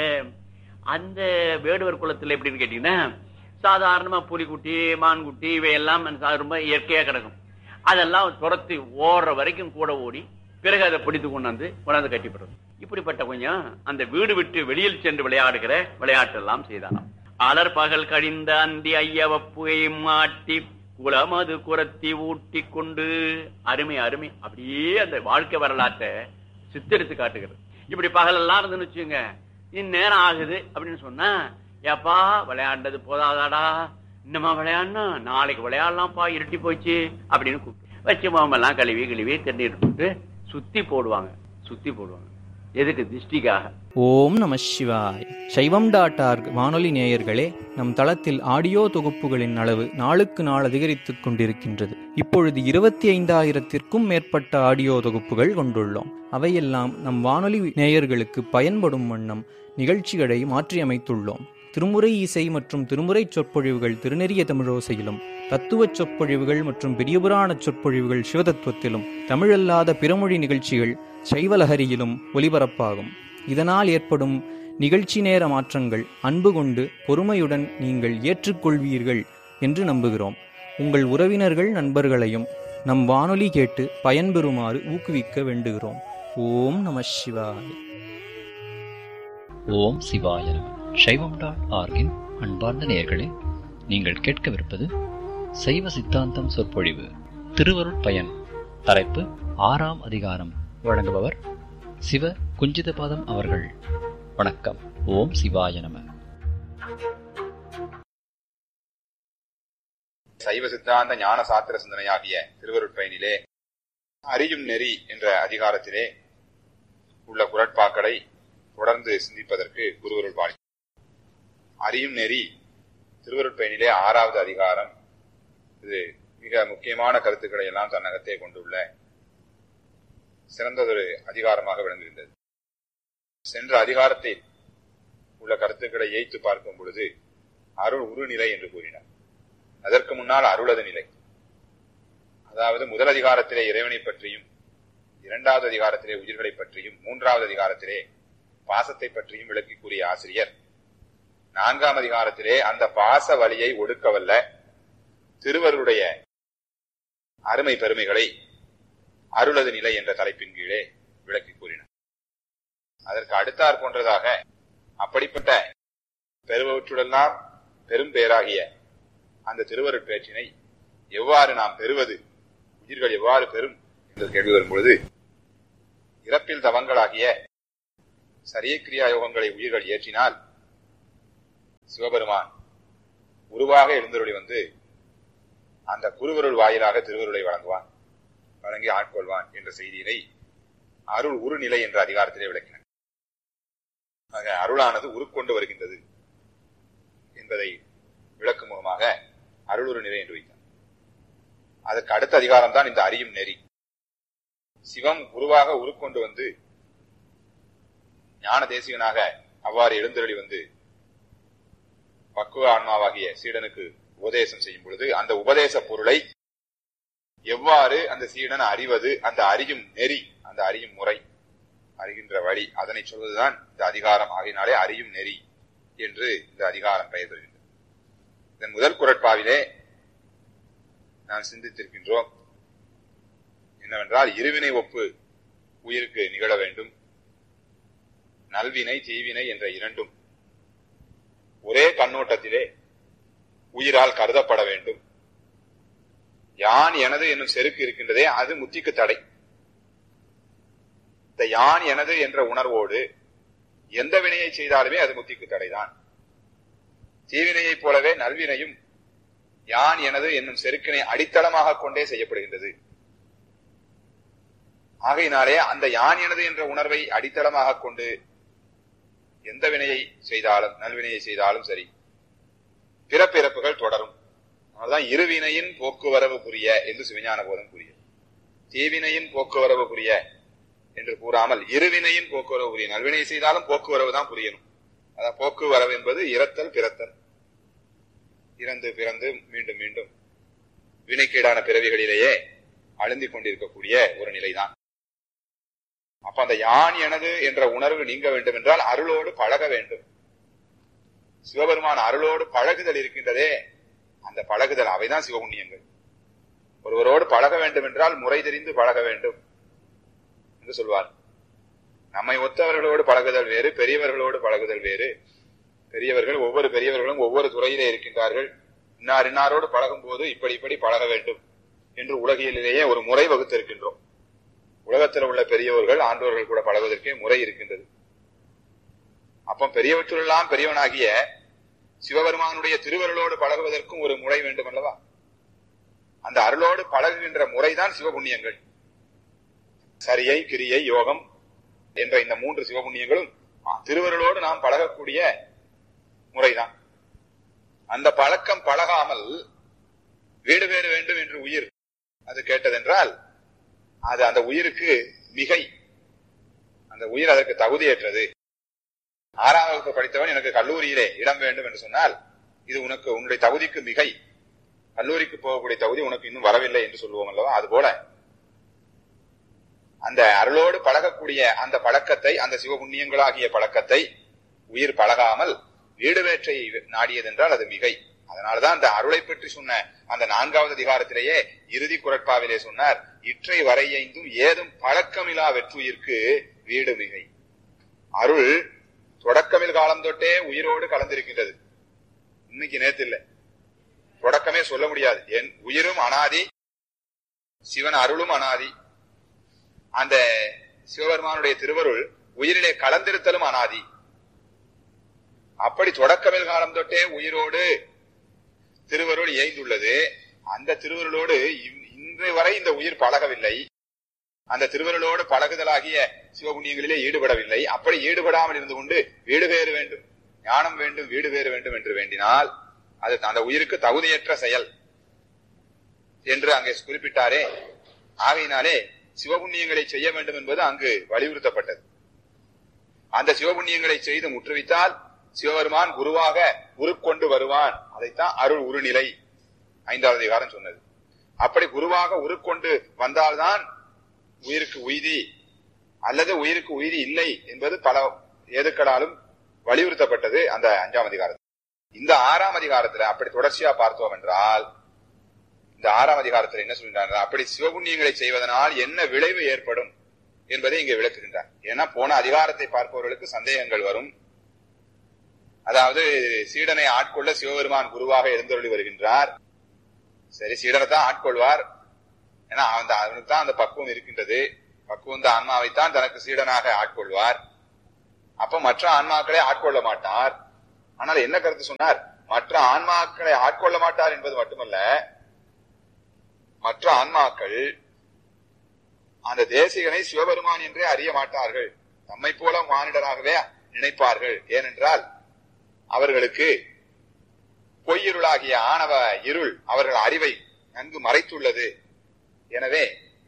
அந்த வேடுவர் குலத்துல எப்படின்னு கேட்டீங்கன்னா சாதாரணமா புலிக்குட்டி மான்குட்டி இவையெல்லாம் ரொம்ப இயற்கையா கிடக்கும் அதெல்லாம் துரத்தி ஓடுற வரைக்கும் கூட ஓடி பிறகு அதை பிடித்து கொண்டாந்து கொண்டாந்து கட்டிப்படுறது இப்படிப்பட்ட கொஞ்சம் அந்த வீடு விட்டு வெளியில் சென்று விளையாடுகிற விளையாட்டெல்லாம் செய்தாராம் அலர் பகல் கழிந்த அந்தி ஐயவப்புகை மாட்டி குளமது குரத்தி ஊட்டி கொண்டு அருமை அருமை அப்படியே அந்த வாழ்க்கை வரலாற்றை சித்தரித்து காட்டுகிறது இப்படி பகலெல்லாம் இருந்துன்னு வச்சுங்க இந்நேரம் ஆகுது அப்படின்னு சொன்னா ஏப்பா விளையாண்டது போதாதாடா இன்னமா விளையாடணும் நாளைக்கு விளையாடலாம்ப்பா இருட்டி போச்சு அப்படின்னு கூப்பிட்டு வச்சு மாமெல்லாம் கழுவி கழுவி தண்ணீர் போட்டு சுத்தி போடுவாங்க சுத்தி போடுவாங்க எதுக்கு திஷ்டிக்காக ஓம் நம சிவாய் சைவம் டாட் ஆர்க் வானொலி நேயர்களே நம் தளத்தில் ஆடியோ தொகுப்புகளின் அளவு நாளுக்கு நாள் அதிகரித்துக் கொண்டிருக்கின்றது இப்பொழுது இருபத்தி ஐந்தாயிரத்திற்கும் மேற்பட்ட ஆடியோ தொகுப்புகள் கொண்டுள்ளோம் அவையெல்லாம் நம் வானொலி நேயர்களுக்கு பயன்படும் வண்ணம் நிகழ்ச்சிகளை மாற்றியமைத்துள்ளோம் திருமுறை இசை மற்றும் திருமுறை சொற்பொழிவுகள் திருநெறிய தமிழோசையிலும் தத்துவச் சொற்பொழிவுகள் மற்றும் பெரியபுராண சொற்பொழிவுகள் சிவதத்துவத்திலும் தமிழல்லாத பிறமொழி நிகழ்ச்சிகள் சைவலஹரியிலும் ஒலிபரப்பாகும் இதனால் ஏற்படும் நிகழ்ச்சி நேர மாற்றங்கள் அன்பு கொண்டு பொறுமையுடன் நீங்கள் ஏற்றுக்கொள்வீர்கள் என்று நம்புகிறோம் உங்கள் உறவினர்கள் நண்பர்களையும் நம் வானொலி கேட்டு பயன்பெறுமாறு ஊக்குவிக்க வேண்டுகிறோம் ஓம் நம சிவாய் ஓம் சிவாய நம சைவம் டாட் ஆர்கின் அன்பார்ந்த நேயர்களே நீங்கள் கேட்கவிருப்பது சைவ சித்தாந்தம் சொற்பொழிவு திருவருட் பயன் தலைப்பு ஆறாம் அதிகாரம் வழங்குபவர் சிவ குஞ்சிதபாதம் அவர்கள் வணக்கம் ஓம் சிவாய நம சைவ சித்தாந்த ஞான சாத்திர சிந்தனையாகிய திருவருட்பயனிலே அறியும் நெறி என்ற அதிகாரத்திலே உள்ள குரட்பாக்களை தொடர்ந்து சிந்திப்பதற்கு குருவருள் வாழ் அறியும் நெறி திருவருட்பயனிலே ஆறாவது அதிகாரம் இது மிக முக்கியமான கருத்துக்களை எல்லாம் தன்னகத்தே கொண்டுள்ள சிறந்ததொரு அதிகாரமாக விளங்குகின்றது சென்ற அதிகாரத்தில் உள்ள கருத்துக்களை ஏய்த்து பார்க்கும் பொழுது அருள் உருநிலை என்று கூறினார் அதற்கு முன்னால் அருளது நிலை அதாவது முதல் அதிகாரத்திலே இறைவனை பற்றியும் இரண்டாவது அதிகாரத்திலே உயிர்களை பற்றியும் மூன்றாவது அதிகாரத்திலே பாசத்தை பற்றியும் விளக்கி கூறிய ஆசிரியர் நான்காம் அதிகாரத்திலே அந்த பாச வழியை ஒடுக்கவல்ல திருவருடைய அருமை பெருமைகளை அருளது நிலை என்ற தலைப்பின் கீழே விளக்கி கூறினார் அதற்கு அடுத்தாற் போன்றதாக அப்படிப்பட்ட பெறுபவற்றுடெல்லாம் பெரும் பேராகிய அந்த திருவருட் பேச்சினை எவ்வாறு நாம் பெறுவது உயிர்கள் எவ்வாறு பெறும் என்று கேள்வி வரும்பொழுது இறப்பில் தவங்களாகிய சரியக்கிரியா யோகங்களை உயிர்கள் ஏற்றினால் சிவபெருமான் உருவாக எழுந்தருளி வந்து அந்த குருவருள் வாயிலாக திருவருளை வழங்குவான் வழங்கி ஆட்கொள்வான் என்ற செய்தியினை அருள் உருநிலை என்ற அதிகாரத்திலே விளக்கினார் ஆக அருளானது உருக்கொண்டு வருகின்றது என்பதை விளக்கும் முகமாக அருளுரு நிலை என்று வைத்தார் அதற்கு அடுத்த அதிகாரம் தான் இந்த அறியும் நெறி சிவம் உருவாக உருக்கொண்டு வந்து ஞான தேசிகனாக அவ்வாறு எழுந்தருளி வந்து பக்குவ ஆன்மாவாகிய சீடனுக்கு உபதேசம் செய்யும் பொழுது அந்த உபதேச பொருளை எவ்வாறு அந்த சீடன் அறிவது அந்த அறியும் நெறி அந்த அறியும் முறை அறிகின்ற வழி அதனை சொல்வதுதான் இந்த அதிகாரம் ஆகினாலே அறியும் நெறி என்று இந்த அதிகாரம் பெயர் பெறுகின்றது இதன் முதல் குரட்பாவிலே நாம் சிந்தித்திருக்கின்றோம் என்னவென்றால் இருவினை ஒப்பு உயிருக்கு நிகழ வேண்டும் நல்வினை தீவினை என்ற இரண்டும் ஒரே கண்ணோட்டத்திலே உயிரால் கருதப்பட வேண்டும் யான் எனது என்னும் செருக்கு இருக்கின்றதே அது முத்திக்கு தடை இந்த யான் எனது என்ற உணர்வோடு எந்த வினையை செய்தாலுமே அது முத்திக்கு தடைதான் தீவினையைப் போலவே நல்வினையும் யான் எனது என்னும் செருக்கினை அடித்தளமாக கொண்டே செய்யப்படுகின்றது ஆகையினாலே அந்த யான் எனது என்ற உணர்வை அடித்தளமாக கொண்டு எந்த வினையை செய்தாலும் நல்வினையை செய்தாலும் சரி பிறப்பிறப்புகள் தொடரும் அதனால்தான் இருவினையின் போக்குவரவு புரிய என்று சிவஞான போதம் கூறிய தீவினையின் போக்குவரவு புரிய என்று கூறாமல் இருவினையின் போக்குவரவு புரிய நல்வினை செய்தாலும் போக்குவரவு தான் புரியணும் அதான் போக்குவரவு என்பது இறத்தல் பிறத்தல் இறந்து பிறந்து மீண்டும் மீண்டும் வினைக்கீடான பிறவிகளிலேயே அழுந்திக் கொண்டிருக்கக்கூடிய ஒரு நிலைதான் அப்ப அந்த யான் எனது என்ற உணர்வு நீங்க வேண்டும் என்றால் அருளோடு பழக வேண்டும் சிவபெருமான் அருளோடு பழகுதல் இருக்கின்றதே அந்த பழகுதல் அவைதான் சிவபுண்ணியங்கள் ஒருவரோடு பழக வேண்டும் என்றால் முறை தெரிந்து பழக வேண்டும் என்று சொல்வார் நம்மை ஒத்தவர்களோடு பழகுதல் வேறு பெரியவர்களோடு பழகுதல் வேறு பெரியவர்கள் ஒவ்வொரு பெரியவர்களும் ஒவ்வொரு துறையிலே இருக்கின்றார்கள் இன்னார் இன்னாரோடு பழகும் போது இப்படி இப்படி பழக வேண்டும் என்று உலகிலேயே ஒரு முறை வகுத்திருக்கின்றோம் உலகத்தில் உள்ள பெரியவர்கள் ஆண்டோர்கள் கூட பழகுவதற்கே முறை இருக்கின்றது அப்போ பெரியவற்றுள்ளெல்லாம் பெரியவனாகிய சிவபெருமானுடைய திருவருளோடு பழகுவதற்கும் ஒரு முறை வேண்டும் அல்லவா அந்த அருளோடு பழகுகின்ற முறைதான் சிவபுண்ணியங்கள் சரியை கிரியை யோகம் என்ற இந்த மூன்று சிவபுண்ணியங்களும் திருவருளோடு நாம் பழகக்கூடிய முறைதான் அந்த பழக்கம் பழகாமல் வீடு வேறு வேண்டும் என்று உயிர் அது கேட்டதென்றால் அது அந்த உயிருக்கு மிகை அந்த உயிர் அதற்கு தகுதியற்றது ஆறாம் வகுப்பு படித்தவன் எனக்கு கல்லூரியிலே இடம் வேண்டும் என்று சொன்னால் இது உனக்கு உன்னுடைய தகுதிக்கு மிகை கல்லூரிக்கு போகக்கூடிய தகுதி உனக்கு இன்னும் வரவில்லை என்று சொல்லுவோம் அல்லவா அது போல அந்த அருளோடு பழகக்கூடிய அந்த பழக்கத்தை அந்த சிவபுண்ணியங்களாகிய பழக்கத்தை உயிர் பழகாமல் வீடு வேற்றை நாடியதென்றால் அது மிகை அதனாலதான் அந்த அருளை பற்றி சொன்ன அந்த நான்காவது அதிகாரத்திலேயே இறுதி குரட்பாவிலே சொன்னார் இற்றை வரையைந்தும் ஏதும் பழக்கமிலா வெற்றுயிர்க்கு வீடு மிகை அருள் தொடக்கமில் காலம் தொட்டே உயிரோடு கலந்திருக்கின்றது இன்னைக்கு நேத்து இல்ல தொடக்கமே சொல்ல முடியாது என் உயிரும் அனாதி சிவன் அருளும் அனாதி அந்த சிவபெருமானுடைய திருவருள் உயிரிலே கலந்திருத்தலும் அனாதி அப்படி தொடக்கமில் காலம் தொட்டே உயிரோடு திருவருள் இயைந்துள்ளது அந்த திருவருளோடு இன்று வரை இந்த உயிர் பழகவில்லை அந்த திருவருளோடு பழகுதலாகிய சிவபுண்ணியங்களிலே ஈடுபடவில்லை அப்படி ஈடுபடாமல் இருந்து கொண்டு வீடு வேறு வேண்டும் ஞானம் வேண்டும் வீடு வேறு வேண்டும் என்று வேண்டினால் அது அந்த உயிருக்கு தகுதியற்ற செயல் என்று அங்கே குறிப்பிட்டாரே ஆகையினாலே சிவபுண்ணியங்களை செய்ய வேண்டும் என்பது அங்கு வலியுறுத்தப்பட்டது அந்த சிவபுண்ணியங்களை செய்து முற்றுவித்தால் சிவபெருமான் குருவாக உருக்கொண்டு வருவான் அதைத்தான் அருள் உருநிலை ஐந்தாவது அதிகாரம் சொன்னது அப்படி குருவாக உருக்கொண்டு வந்தால்தான் உயிருக்கு உய்தி அல்லது உயிருக்கு உய்தி இல்லை என்பது பல ஏதுக்களாலும் வலியுறுத்தப்பட்டது அந்த அஞ்சாம் அதிகாரத்தில் இந்த ஆறாம் அதிகாரத்துல அப்படி தொடர்ச்சியா பார்த்தோம் என்றால் இந்த ஆறாம் அதிகாரத்தில் என்ன சொல்கின்றார் அப்படி சிவபுண்ணியங்களை செய்வதனால் என்ன விளைவு ஏற்படும் என்பதை இங்கே விளக்குகின்றார் ஏன்னா போன அதிகாரத்தை பார்ப்பவர்களுக்கு சந்தேகங்கள் வரும் அதாவது சீடனை ஆட்கொள்ள சிவபெருமான் குருவாக எழுந்தருளி வருகின்றார் சரி சீடனை தான் ஆட்கொள்வார் ஏன்னா அந்த அவனுக்கு தான் அந்த பக்குவம் இருக்கின்றது பக்குவந்த ஆன்மாவைத்தான் தனக்கு சீடனாக ஆட்கொள்வார் அப்ப மற்ற ஆன்மாக்களை ஆட்கொள்ள மாட்டார் ஆனால் என்ன கருத்து சொன்னார் மற்ற ஆன்மாக்களை ஆட்கொள்ள மாட்டார் என்பது மட்டுமல்ல மற்ற ஆன்மாக்கள் அந்த தேசிகனை சிவபெருமான் என்றே அறிய மாட்டார்கள் நம்மை போல மானிடராகவே நினைப்பார்கள் ஏனென்றால் அவர்களுக்கு பொய்யிருளாகிய ஆணவ இருள் அவர்கள் அறிவை நன்கு மறைத்துள்ளது எனவே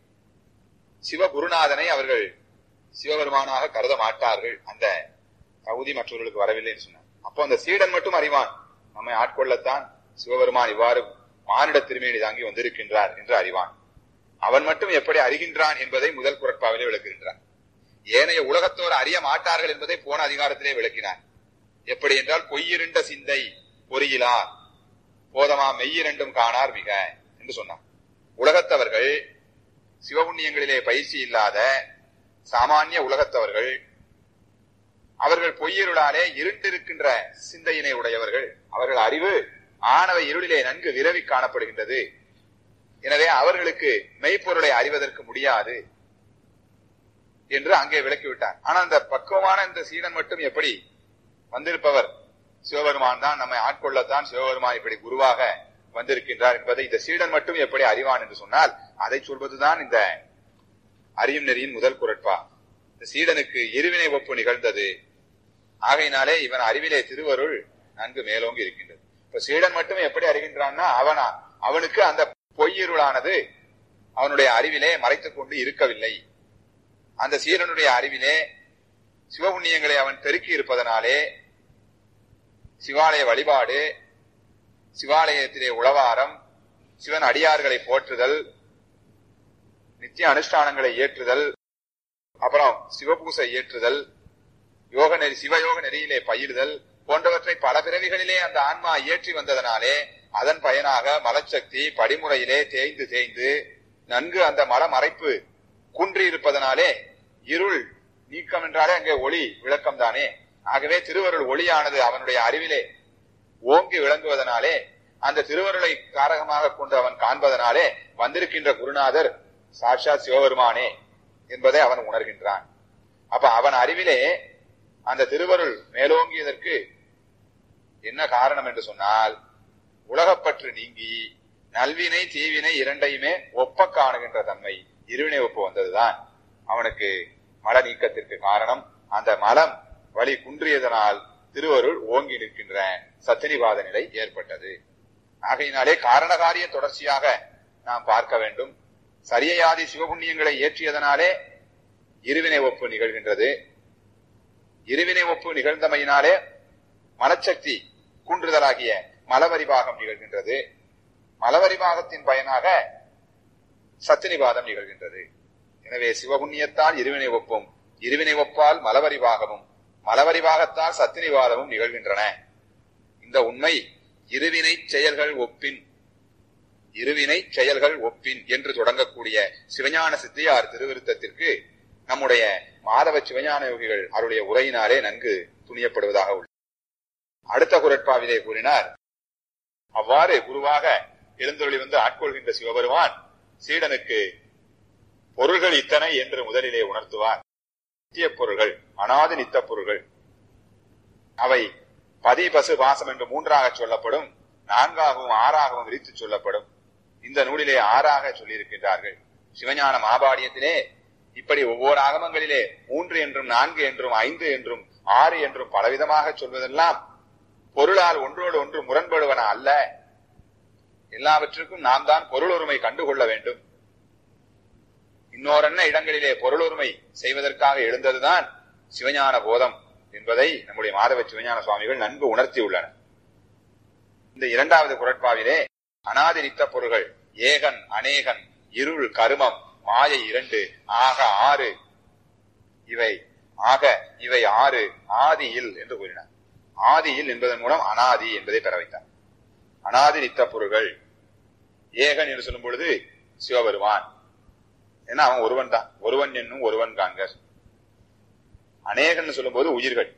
சிவகுருநாதனை அவர்கள் சிவபெருமானாக கருத மாட்டார்கள் அந்த தகுதி மற்றவர்களுக்கு வரவில்லை என்று சொன்னார் அப்போ அந்த சீடன் மட்டும் அறிவான் நம்மை ஆட்கொள்ளத்தான் சிவபெருமான் இவ்வாறு மானிட திருமேனி தாங்கி வந்திருக்கின்றார் என்று அறிவான் அவன் மட்டும் எப்படி அறிகின்றான் என்பதை முதல் குரட்பாவிலே விளக்குகின்றான் ஏனைய உலகத்தோர் அறிய மாட்டார்கள் என்பதை போன அதிகாரத்திலே விளக்கினார் எப்படி என்றால் பொய்யிருண்ட சிந்தை பொறியிலா போதமா மெய்யிரண்டும் காணார் மிக என்று சொன்னார் உலகத்தவர்கள் சிவபுண்ணியங்களிலே பயிற்சி இல்லாத சாமானிய உலகத்தவர்கள் அவர்கள் பொய்யிருளாலே இருண்டிருக்கின்ற சிந்தையினை உடையவர்கள் அவர்கள் அறிவு ஆணவ இருளிலே நன்கு விரவி காணப்படுகின்றது எனவே அவர்களுக்கு மெய்ப்பொருளை அறிவதற்கு முடியாது என்று அங்கே விளக்கிவிட்டார் ஆனா அந்த பக்குவமான இந்த சீடன் மட்டும் எப்படி வந்திருப்பவர் சிவபெருமான் தான் நம்மை ஆட்கொள்ளத்தான் சிவபெருமான் இப்படி குருவாக வந்திருக்கின்றார் என்பதை இந்த சீடன் மட்டும் எப்படி அறிவான் என்று சொன்னால் அதை சொல்வதுதான் இந்த அறியும் நெறியின் முதல் குரட்பா இந்த சீடனுக்கு இருவினை ஒப்பு நிகழ்ந்தது ஆகையினாலே இவன் அறிவிலே திருவருள் நன்கு மேலோங்கி இருக்கின்றது இப்ப சீடன் மட்டும் எப்படி அறிகின்றான்னா அவனா அவனுக்கு அந்த பொய்யிருளானது அவனுடைய அறிவிலே மறைத்துக் கொண்டு இருக்கவில்லை அந்த சீரனுடைய அறிவிலே சிவபுண்ணியங்களை அவன் பெருக்கி இருப்பதனாலே சிவாலய வழிபாடு சிவாலயத்திலே உளவாரம் சிவன் அடியார்களை போற்றுதல் நித்திய அனுஷ்டானங்களை ஏற்றுதல் அப்புறம் சிவபூசை ஏற்றுதல் யோக நெறி சிவயோக நெறியிலே பயிலுதல் போன்றவற்றை பல பிறவிகளிலே அந்த ஆன்மா இயற்றி வந்ததனாலே அதன் பயனாக மலச்சக்தி படிமுறையிலே தேய்ந்து தேய்ந்து நன்கு அந்த மல மறைப்பு குன்றி இருப்பதனாலே இருள் நீக்கம் என்றாலே அங்கே ஒளி விளக்கம் தானே ஆகவே திருவருள் ஒளியானது அவனுடைய அறிவிலே ஓங்கி விளங்குவதனாலே அந்த திருவருளை காரகமாக கொண்டு அவன் காண்பதனாலே வந்திருக்கின்ற குருநாதர் சாட்சாத் சிவபெருமானே என்பதை அவன் உணர்கின்றான் அப்ப அவன் அறிவிலே அந்த திருவருள் மேலோங்கியதற்கு என்ன காரணம் என்று சொன்னால் உலகப்பற்று நீங்கி நல்வினை தீவினை இரண்டையுமே ஒப்ப காணுகின்ற தன்மை இருவினை ஒப்பு வந்ததுதான் அவனுக்கு மல நீக்கத்திற்கு காரணம் அந்த மலம் வழி குன்றியதனால் திருவருள் ஓங்கி நிற்கின்ற சத்தினிவாத நிலை ஏற்பட்டது ஆகையினாலே காரணகாரிய தொடர்ச்சியாக நாம் பார்க்க வேண்டும் சரியையாதி சிவபுண்ணியங்களை ஏற்றியதனாலே இருவினை ஒப்பு நிகழ்கின்றது இருவினை ஒப்பு நிகழ்ந்தமையினாலே மனச்சக்தி குன்றுதலாகிய மலவரிபாகம் நிகழ்கின்றது மலவரிபாகத்தின் பயனாக சத்தினிவாதம் நிகழ்கின்றது எனவே சிவபுண்ணியத்தால் இருவினை ஒப்பும் இருவினை ஒப்பால் மலவரிபாகமும் மலவரிபாகத்தால் சத்தினிவாதமும் நிகழ்கின்றன இந்த உண்மை இருவினை செயல்கள் ஒப்பின் இருவினை செயல்கள் ஒப்பின் என்று தொடங்கக்கூடிய சிவஞான சித்தியார் திருவிருத்தத்திற்கு நம்முடைய மாதவ சிவஞான யோகிகள் அவருடைய உரையினாலே நன்கு துணியப்படுவதாக உள்ளது அடுத்த குரட்பாவிலே கூறினார் அவ்வாறு குருவாக எழுந்தொழி வந்து ஆட்கொள்கின்ற சிவபெருமான் சீடனுக்கு பொருள்கள் இத்தனை என்று முதலிலே உணர்த்துவார் நித்திய பொருள்கள் அனாதி நித்த பொருள்கள் அவை பதி பசு பாசம் என்று மூன்றாக சொல்லப்படும் நான்காகவும் ஆறாகவும் விரித்து சொல்லப்படும் இந்த நூலிலே ஆறாக சொல்லியிருக்கின்றார்கள் சிவஞான மாபாடியத்திலே இப்படி ஒவ்வொரு ஆகமங்களிலே மூன்று என்றும் நான்கு என்றும் ஐந்து என்றும் ஆறு என்றும் பலவிதமாக சொல்வதெல்லாம் பொருளால் ஒன்றோடு ஒன்று முரண்படுவன அல்ல எல்லாவற்றுக்கும் நாம் தான் பொருளொருமை கண்டுகொள்ள வேண்டும் இன்னொரன்ன இடங்களிலே பொருளொருமை செய்வதற்காக எழுந்ததுதான் சிவஞான போதம் என்பதை நம்முடைய மாதவ சிவஞான சுவாமிகள் நன்கு உணர்த்தியுள்ளனர் இந்த இரண்டாவது குரட்பாவிலே அனாதி நித்த பொருள்கள் ஏகன் அநேகன் இருள் கருமம் மாயை இரண்டு ஆக ஆறு இவை ஆக இவை ஆறு ஆதியில் என்று கூறினார் ஆதியில் என்பதன் மூலம் அனாதி என்பதை பெற வைத்தார் அனாதி நித்த பொருள்கள் ஏகன் என்று சொல்லும் பொழுது சிவபெருமான் ஏன்னா அவன் ஒருவன் தான் ஒருவன் என்னும் ஒருவன் காண்க அநேகன் சொல்லும் போது உயிர்கள்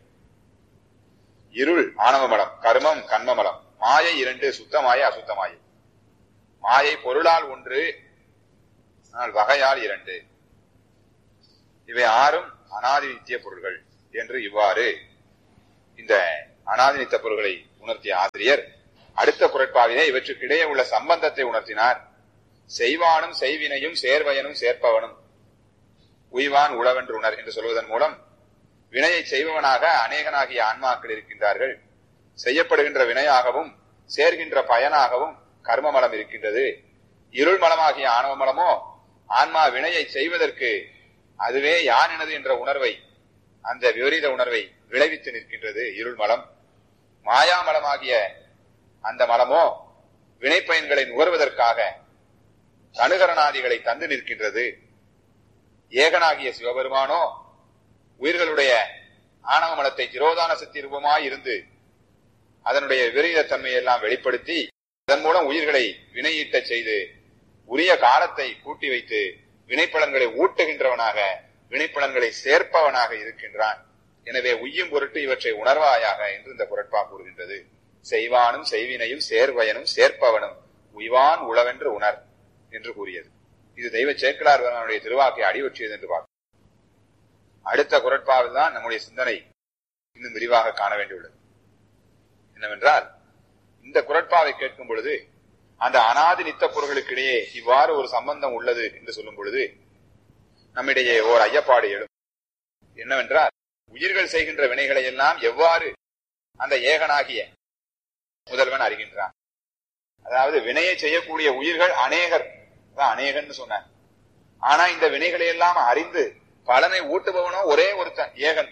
இருள் ஆணவ மலம் கர்மம் கண்ம மலம் மாயை இரண்டு சுத்தமாய அசுத்தமாய மாயை பொருளால் ஒன்று ஆனால் வகையால் இரண்டு இவை ஆறும் அனாதி நித்திய பொருள்கள் என்று இவ்வாறு இந்த அனாதி நித்த பொருள்களை உணர்த்திய ஆசிரியர் அடுத்த குரட்பாவிலே இவற்றுக்கிடையே உள்ள சம்பந்தத்தை உணர்த்தினார் செய்வானும் செய்வினையும் சேர்வயனும் சேர்ப்பவனும் உய்வான் உழவென்று உணர் என்று சொல்வதன் மூலம் வினையை செய்பவனாக அநேகனாகிய ஆன்மாக்கள் இருக்கின்றார்கள் செய்யப்படுகின்ற வினையாகவும் சேர்கின்ற பயனாகவும் கர்மமலம் இருக்கின்றது இருள் மலமாகிய ஆணவ மலமோ ஆன்மா வினையை செய்வதற்கு அதுவே யானினது என்ற உணர்வை அந்த விபரீத உணர்வை விளைவித்து நிற்கின்றது இருள் மலம் மாயாமலமாகிய அந்த மலமோ வினைப்பயன்களை நுகர்வதற்காக தனுகரணாதிகளை தந்து நிற்கின்றது ஏகனாகிய சிவபெருமானோ உயிர்களுடைய ஆணவ மலத்தை திரோதான சக்தி ரூபமாய் இருந்து அதனுடைய விபரீத தன்மையை எல்லாம் வெளிப்படுத்தி அதன் மூலம் உயிர்களை வினையீட்ட செய்து உரிய காலத்தை கூட்டி வைத்து வினைப்பலன்களை ஊட்டுகின்றவனாக வினைப்பலன்களை சேர்ப்பவனாக இருக்கின்றான் எனவே உய்யும் பொருட்டு இவற்றை உணர்வாயாக என்று இந்த குரட்பா கூறுகின்றது செய்வானும் செய்வினையும் சேர்வயனும் சேர்ப்பவனும் உய்வான் உளவென்று உணர் என்று கூறியது இது தெய்வ சேக்கலார் அவனுடைய திருவாக்கை அடிவற்றியது என்று பார்க்கும் அடுத்த குரட்பாவில் தான் நம்முடைய சிந்தனை இன்னும் விரிவாக காண வேண்டியுள்ளது என்னவென்றால் இந்த குரட்பாவை கேட்கும் பொழுது அந்த அனாதி நித்த பொருள்களுக்கிடையே இவ்வாறு ஒரு சம்பந்தம் உள்ளது என்று சொல்லும் பொழுது நம்மிடையே ஓர் ஐயப்பாடு எழும் என்னவென்றால் உயிர்கள் செய்கின்ற வினைகளை எல்லாம் எவ்வாறு அந்த ஏகனாகிய முதல்வன் அறிகின்றான் அதாவது வினையை செய்யக்கூடிய உயிர்கள் அநேகர் அதான் அநேகன்னு சொன்னார் ஆனா இந்த வினைகளை எல்லாம் அறிந்து பலனை ஊட்டுபவனோ ஒரே ஒருத்தன் ஏகன்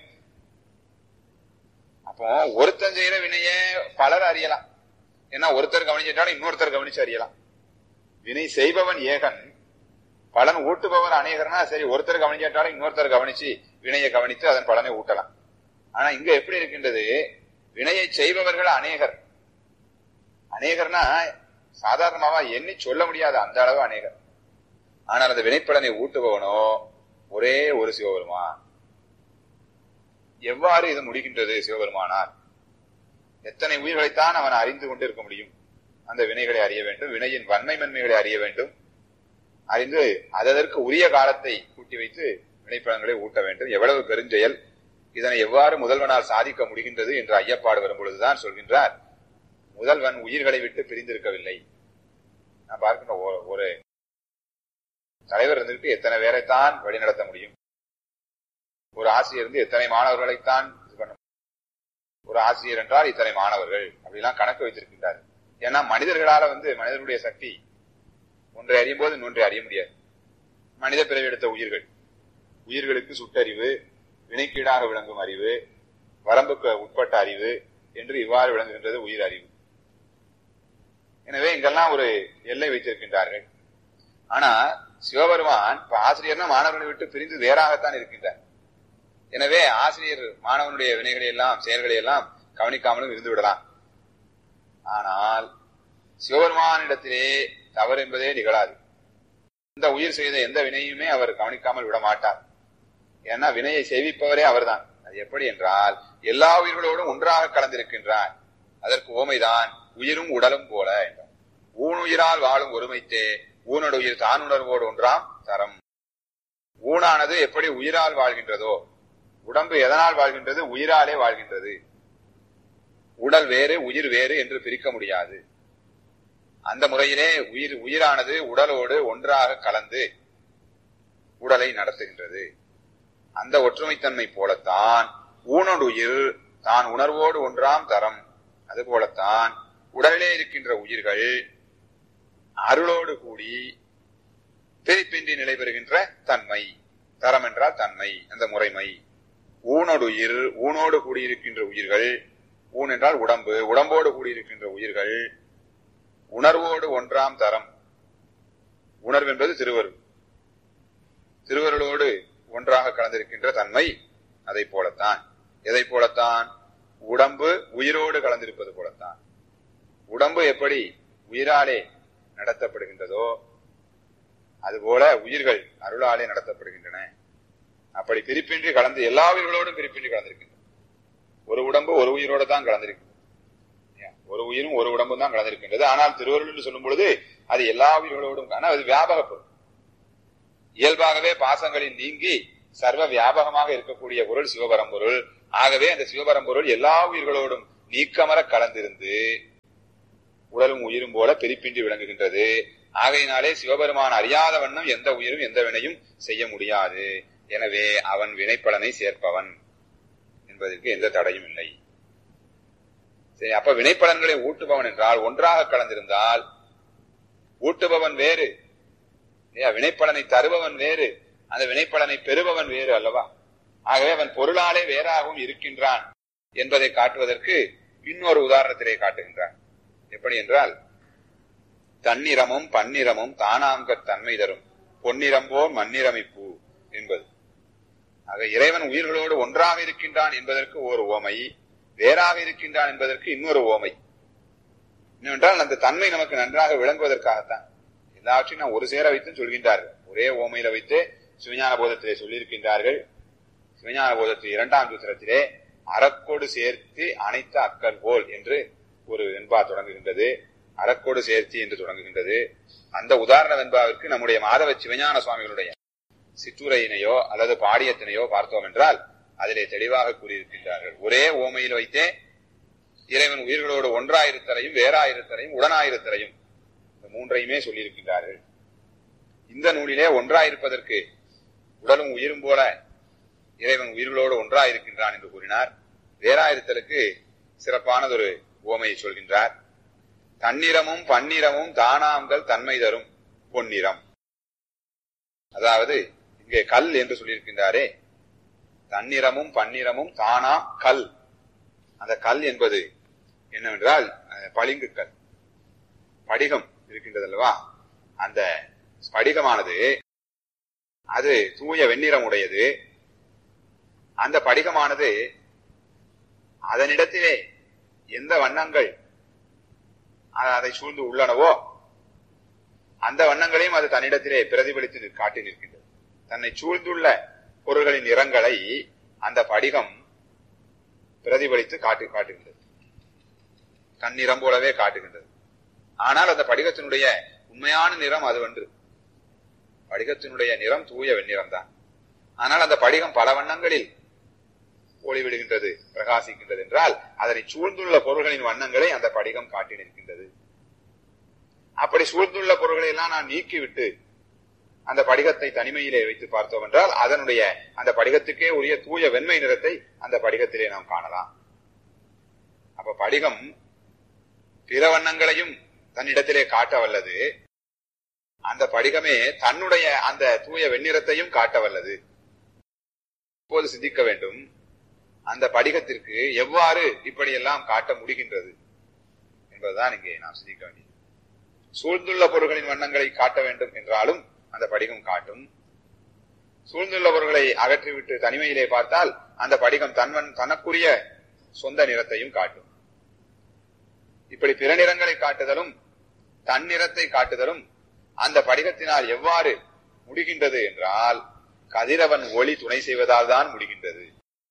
அப்போ ஒருத்தன் செய்யற வினைய பலர் அறியலாம் ஏன்னா ஒருத்தர் கவனிச்சிட்டாலும் இன்னொருத்தர் கவனிச்சு அறியலாம் வினை செய்பவன் ஏகன் பலன் ஊட்டுபவர் அநேகர்னா சரி ஒருத்தர் கவனிச்சிட்டாலும் இன்னொருத்தர் கவனிச்சு வினையை கவனித்து அதன் பலனை ஊட்டலாம் ஆனா இங்க எப்படி இருக்கின்றது வினையை செய்பவர்கள் அநேகர் அநேகர்னா சாதாரணமாவா எண்ணி சொல்ல முடியாத அந்த அளவு அநேகர் ஆனால் அந்த வினைப்பலனை ஊட்டுபவனோ ஒரே ஒரு சிவபெருமான் எவ்வாறு இது முடிகின்றது சிவபெருமானார் எத்தனை உயிர்களைத்தான் அவன் அறிந்து கொண்டிருக்க முடியும் அந்த வினைகளை அறிய வேண்டும் வினையின் வன்மை மென்மைகளை அறிய வேண்டும் அறிந்து அதற்கு உரிய காலத்தை கூட்டி வைத்து வினைப்பலன்களை ஊட்ட வேண்டும் எவ்வளவு பெருஞ்செயல் இதனை எவ்வாறு முதல்வனால் சாதிக்க முடிகின்றது என்று ஐயப்பாடு வரும் பொழுதுதான் சொல்கின்றார் முதல்வன் உயிர்களை விட்டு பிரிந்திருக்கவில்லை நான் பார்க்கின்ற ஒரு- ஒரு தலைவர் இருந்துகிட்டு எத்தனை பேரைத்தான் வழிநடத்த முடியும் ஒரு ஆசிரியர் இருந்து எத்தனை மாணவர்களைத்தான் இது பண்ண முடியும்? ஒரு ஆசிரியர் என்றால் இத்தனை மாணவர்கள் அப்படிலாம் கணக்கு வைத்திருக்கின்றார் ஏன்னா மனிதர்களால வந்து மனிதனுடைய சக்தி ஒன்றை அறியும் போது இன்னொன்றை அறிய முடியாது மனித பிறவி எடுத்த உயிர்கள் உயிர்களுக்கு சுட்டறிவு வினைக்கீடாக விளங்கும் அறிவு வரம்புக்கு உட்பட்ட அறிவு என்று இவ்வாறு விளங்குகின்றது உயிர் அறிவு எனவே இங்கெல்லாம் ஒரு எல்லை வைத்திருக்கின்றார்கள் ஆனா சிவபெருமான் இப்ப ஆசிரியர்னா மாணவர்களை விட்டு பிரிந்து வேறாகத்தான் இருக்கின்றார் எனவே ஆசிரியர் மாணவனுடைய வினைகளை எல்லாம் செயல்களை எல்லாம் கவனிக்காமலும் இருந்து விடலாம் ஆனால் சிவபெருமானிடத்திலே தவறு என்பதே நிகழாது இந்த உயிர் செய்த எந்த வினையுமே அவர் கவனிக்காமல் விட மாட்டார் ஏன்னா வினையை செய்விப்பவரே அவர்தான் அது எப்படி என்றால் எல்லா உயிர்களோடும் ஒன்றாக கலந்திருக்கின்றார் அதற்கு ஓமைதான் உயிரும் உடலும் போல என்றார் ஊனுயிரால் வாழும் ஒருமைத்தே ஊனோட உயிர் தானுணர்வோடு ஒன்றாம் தரம் ஊனானது எப்படி உயிரால் வாழ்கின்றதோ உடம்பு எதனால் வாழ்கின்றது உயிராலே வாழ்கின்றது உடல் வேறு உயிர் வேறு என்று பிரிக்க முடியாது அந்த முறையிலே உயிர் உயிரானது உடலோடு ஒன்றாக கலந்து உடலை நடத்துகின்றது அந்த ஒற்றுமைத்தன்மை போலத்தான் ஊனோடு உயிர் தான் உணர்வோடு ஒன்றாம் தரம் அதுபோலத்தான் உடலிலே இருக்கின்ற உயிர்கள் அருளோடு கூடி பிரிப்பின்றி நிலை பெறுகின்ற தன்மை தரம் என்றால் தன்மை அந்த முறைமை ஊனோடு உயிர் ஊனோடு கூடியிருக்கின்ற உயிர்கள் ஊன் என்றால் உடம்பு உடம்போடு கூடியிருக்கின்ற உயிர்கள் உணர்வோடு ஒன்றாம் தரம் உணர்வு என்பது திருவருள் திருவருளோடு ஒன்றாக கலந்திருக்கின்ற தன்மை அதை போலத்தான் எதை போலத்தான் உடம்பு உயிரோடு கலந்திருப்பது போலத்தான் உடம்பு எப்படி உயிராலே நடத்தப்படுகின்றதோ அதுபோல உயிர்கள் அருளாலே நடத்தப்படுகின்றன அப்படி பிரிப்பின்றி கலந்து எல்லா உயிர்களோடும் பிரிப்பின்றி கலந்திருக்கின்றன ஒரு உடம்பு ஒரு உயிரோடு தான் கலந்திருக்கின்றது ஏன்? ஒரு உயிரும் ஒரு உடம்பும் தான் கலந்திருக்கின்றது ஆனால் திருவருள் என்று சொல்லும் பொழுது அது எல்லா உயிர்களோடும் ஆனால் அது வியாபக பொருள் இயல்பாகவே பாசங்களில் நீங்கி சர்வ வியாபகமாக இருக்கக்கூடிய பொருள் சிவபரம்பொருள் ஆகவே அந்த சிவபரம்பொருள் எல்லா உயிர்களோடும் நீக்கமர கலந்திருந்து உடலும் உயிரும் போல பிரிப்பின்றி விளங்குகின்றது ஆகையினாலே சிவபெருமான் அறியாத வண்ணம் எந்த உயிரும் எந்த வினையும் செய்ய முடியாது எனவே அவன் வினைப்பலனை சேர்ப்பவன் என்பதற்கு எந்த தடையும் இல்லை சரி அப்ப வினைப்பலன்களை ஊட்டுபவன் என்றால் ஒன்றாக கலந்திருந்தால் ஊட்டுபவன் வேறு இல்லையா? வினைப்பலனை தருபவன் வேறு அந்த வினைப்பலனை பெறுபவன் வேறு அல்லவா ஆகவே அவன் பொருளாலே வேறாகவும் இருக்கின்றான் என்பதை காட்டுவதற்கு இன்னொரு உதாரணத்திலே காட்டுகின்றான் எப்படி என்றால் தன்னிறமும் பன்னிறமும் தானாங்கத் தன்மை தரும் பொன்னிறம்போர் மண்ணிறமிப்பூ என்பது ஆக இறைவன் உயிர்களோடு ஒன்றாக இருக்கின்றான் என்பதற்கு ஒரு ஓமை வேறாக இருக்கின்றான் என்பதற்கு இன்னொரு ஓமை என்னவென்றால் அந்த தன்மை நமக்கு நன்றாக விளங்குவதற்காகத்தான் எல்லாவற்றையும் நான் ஒரு சேர வைத்து சொல்கின்றார்கள் ஒரே ஓமையில வைத்து சிவஞான போதத்திலே சொல்லியிருக்கின்றார்கள் சிவஞான போதத்தில் இரண்டாம் சூத்திரத்திலே அறக்கோடு சேர்த்து அனைத்து அக்கல் போல் என்று ஒரு வெண்பா தொடங்குகின்றது அறக்கோடு சேர்த்தி என்று தொடங்குகின்றது அந்த உதாரண வெண்பாவிற்கு நம்முடைய மாதவ சிவஞான சுவாமிகளுடைய சிற்றுரையினையோ அல்லது பாடியத்தினையோ பார்த்தோம் என்றால் அதிலே தெளிவாக கூறியிருக்கின்றார்கள் ஒரே ஓமையில் வைத்தே இறைவன் உயிர்களோடு ஒன்றாயிருத்தலையும் வேறாயிருத்தலையும் உடனாயிருத்தலையும் இந்த மூன்றையுமே சொல்லியிருக்கின்றார்கள் இந்த நூலிலே ஒன்றாயிருப்பதற்கு உடலும் உயிரும் போல இறைவன் உயிர்களோடு ஒன்றாயிருக்கின்றான் என்று கூறினார் வேறாயிருத்தலுக்கு சிறப்பானதொரு ஓமையை சொல்கின்றார் தன்னிறமும் பன்னிறமும் தானாம்கள் தன்மை தரும் பொன்னிறம் அதாவது இங்கே கல் என்று சொல்லியிருக்கின்றாரே தன்னிறமும் பன்னிறமும் தானாம் கல் அந்த கல் என்பது என்னவென்றால் அஹ், பளிங்கு கல் படிகம் இருக்கின்றது அல்லவா அந்த படிகமானது அது தூய வெண்ணிறம் உடையது அந்த படிகமானது அதனிடத்திலே எந்த வண்ணங்கள் அ- அதை சூழ்ந்து உள்ளனவோ அந்த வண்ணங்களையும் அது தன்னிடத்திலே பிரதிபலித்து நிற்- காட்டி நிற்கின்றது தன்னை சூழ்ந்துள்ள பொருள்களின் நிறங்களை அந்த படிகம் பிரதிபலித்து காட்டு காட்டுகின்றது தன்னிறம் போலவே காட்டுகின்றது ஆனால் அந்த படிகத்தினுடைய உண்மையான நிறம் அது ஒன்று படிகத்தினுடைய நிறம் தூய வெண்ணிறம் தான் ஆனால் அந்த படிகம் பல வண்ணங்களில் ஒளிவிடுகின்றது பிரகாசிக்கின்றது என்றால் அதனை சூழ்ந்துள்ள பொருள்களின் வண்ணங்களை அந்த படிகம் காட்டி நிற்கின்றது அப்படி சூழ்ந்துள்ள பொருள்களை எல்லாம் நான் நீக்கிவிட்டு அந்த படிகத்தை தனிமையிலே வைத்து பார்த்தோம் என்றால் அதனுடைய அந்த படிகத்துக்கே உரிய தூய வெண்மை நிறத்தை அந்த படிகத்திலே நாம் காணலாம் அப்ப படிகம் பிற வண்ணங்களையும் தன்னிடத்திலே காட்ட வல்லது அந்த படிகமே தன்னுடைய அந்த தூய வெண்ணிறத்தையும் காட்ட வல்லது இப்போது சிந்திக்க வேண்டும் அந்த படிகத்திற்கு எவ்வாறு இப்படியெல்லாம் காட்ட முடிகின்றது என்பதுதான் இங்கே நாம் சிந்திக்க வேண்டியது சூழ்ந்துள்ள பொருள்களின் வண்ணங்களை காட்ட வேண்டும் என்றாலும் அந்த படிகம் காட்டும் சூழ்ந்துள்ள பொருள்களை அகற்றிவிட்டு தனிமையிலே பார்த்தால் அந்த படிகம் தன்வன் தனக்குரிய சொந்த நிறத்தையும் காட்டும் இப்படி பிற நிறங்களை காட்டுதலும் தன் நிறத்தை காட்டுதலும் அந்த படிகத்தினால் எவ்வாறு முடிகின்றது என்றால் கதிரவன் ஒளி துணை செய்வதால் தான் முடிகின்றது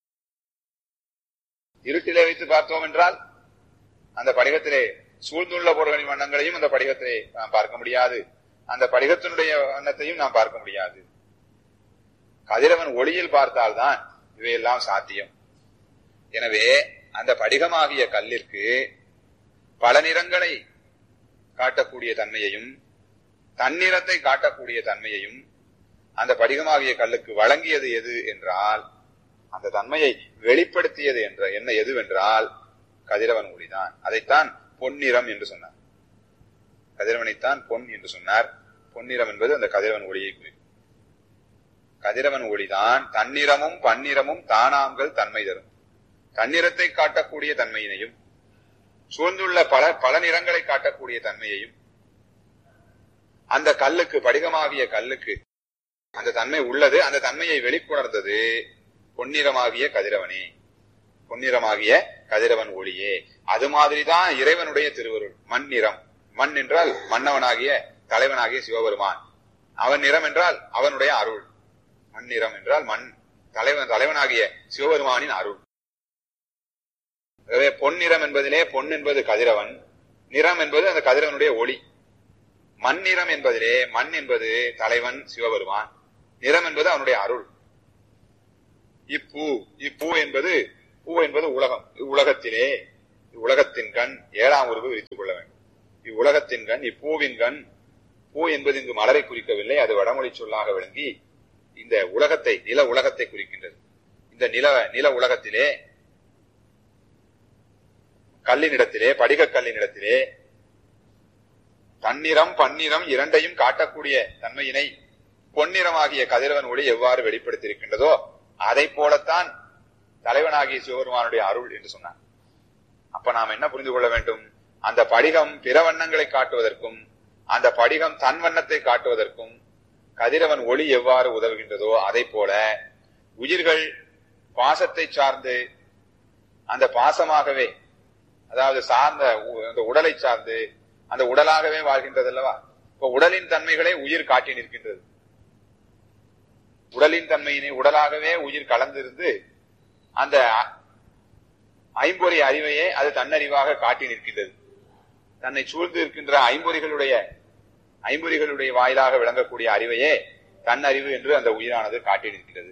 இருட்டிலே வைத்து பார்த்தோம் என்றால் அந்த படிகத்திலே சூழ்ந்துள்ள பொருள்களின் வண்ணங்களையும் அந்த படிகத்திலே நாம் பார்க்க முடியாது அந்த படிகத்தினுடைய வண்ணத்தையும் நாம் பார்க்க முடியாது கதிரவன் ஒளியில் பார்த்தால்தான் இவையெல்லாம் சாத்தியம் எனவே அந்த படிகமாகிய கல்லிற்கு பல நிறங்களை காட்டக்கூடிய தன்மையையும் தன்னிறத்தை காட்டக்கூடிய தன்மையையும் அந்த படிகமாகிய கல்லுக்கு வழங்கியது எது என்றால் அந்த தன்மையை வெளிப்படுத்தியது என்ற என்ன எதுவென்றால் கதிரவன் ஒளிதான் அதைத்தான் பொன்னிறம் என்று சொன்னார் கதிரவனைத்தான் பொன் என்று சொன்னார் பொன்னிறம் என்பது அந்த கதிரவன் ஒளியை குறிக்கும் கதிரவன் ஒளிதான் தன்னிறமும் பன்னிறமும் தானாம்கள் தன்மை தரும் தன்னிறத்தை காட்டக்கூடிய தன்மையினையும் சூழ்ந்துள்ள பல பல நிறங்களை காட்டக்கூடிய தன்மையையும் அந்த கல்லுக்கு படிகமாகிய கல்லுக்கு அந்த தன்மை உள்ளது அந்த தன்மையை வெளிக்கொணர்ந்தது பொன்னிறமாகிய கதிரவனே பொன்னிறமாகிய கதிரவன் ஒளியே அது மாதிரிதான் இறைவனுடைய திருவருள் மண் நிறம் மண் என்றால் மன்னவனாகிய தலைவனாகிய சிவபெருமான் அவன் நிறம் என்றால் அவனுடைய அருள் மண் நிறம் என்றால் மண் தலைவன் தலைவனாகிய சிவபெருமானின் அருள் ஆகவே பொன்னிறம் என்பதிலே பொன் என்பது கதிரவன் நிறம் என்பது அந்த கதிரவனுடைய ஒளி மண் நிறம் என்பதிலே மண் என்பது தலைவன் சிவபெருமான் நிறம் என்பது அவனுடைய அருள் இப்பூ இப்பூ என்பது பூ என்பது உலகம் இவ்வுலகத்திலே இவ்வுலகத்தின் கண் ஏழாம் உருவு விரித்துக் கொள்ள வேண்டும் இவ்வுலகத்தின் கண் இப்பூவின் கண் பூ என்பது இங்கு மலரை குறிக்கவில்லை அது வடமொழி சொல்லாக விளங்கி இந்த உலகத்தை நில உலகத்தை குறிக்கின்றது இந்த நில நில உலகத்திலே கல்லினிடத்திலே படிக கல்லினிடத்திலே தன்னிறம் பன்னிறம் இரண்டையும் காட்டக்கூடிய தன்மையினை பொன்னிறமாகிய கதிரவன் ஒளி எவ்வாறு வெளிப்படுத்தியிருக்கின்றதோ அதை போலத்தான் தலைவனாகிய சிவபெருமானுடைய அருள் என்று சொன்னார் அப்ப நாம் என்ன புரிந்து கொள்ள வேண்டும் அந்த படிகம் பிற வண்ணங்களை காட்டுவதற்கும் அந்த படிகம் தன் வண்ணத்தை காட்டுவதற்கும் கதிரவன் ஒளி எவ்வாறு உதவுகின்றதோ அதை போல உயிர்கள் பாசத்தை சார்ந்து அந்த பாசமாகவே அதாவது சார்ந்த உ- அந்த உடலை சார்ந்து அந்த உடலாகவே வாழ்கின்றது அல்லவா இப்ப உடலின் தன்மைகளை உயிர் காட்டி நிற்கின்றது உடலின் தன்மையினை உடலாகவே உயிர் கலந்திருந்து அந்த அ- ஐம்பொறி அறிவையே அது தன்னறிவாக காட்டி நிற்கின்றது தன்னை சூழ்ந்து இருக்கின்ற ஐம்பொறிகளுடைய ஐம்பொறிகளுடைய வாயிலாக விளங்கக்கூடிய அறிவையே தன்னறிவு என்று அந்த உயிரானது காட்டி நிற்கின்றது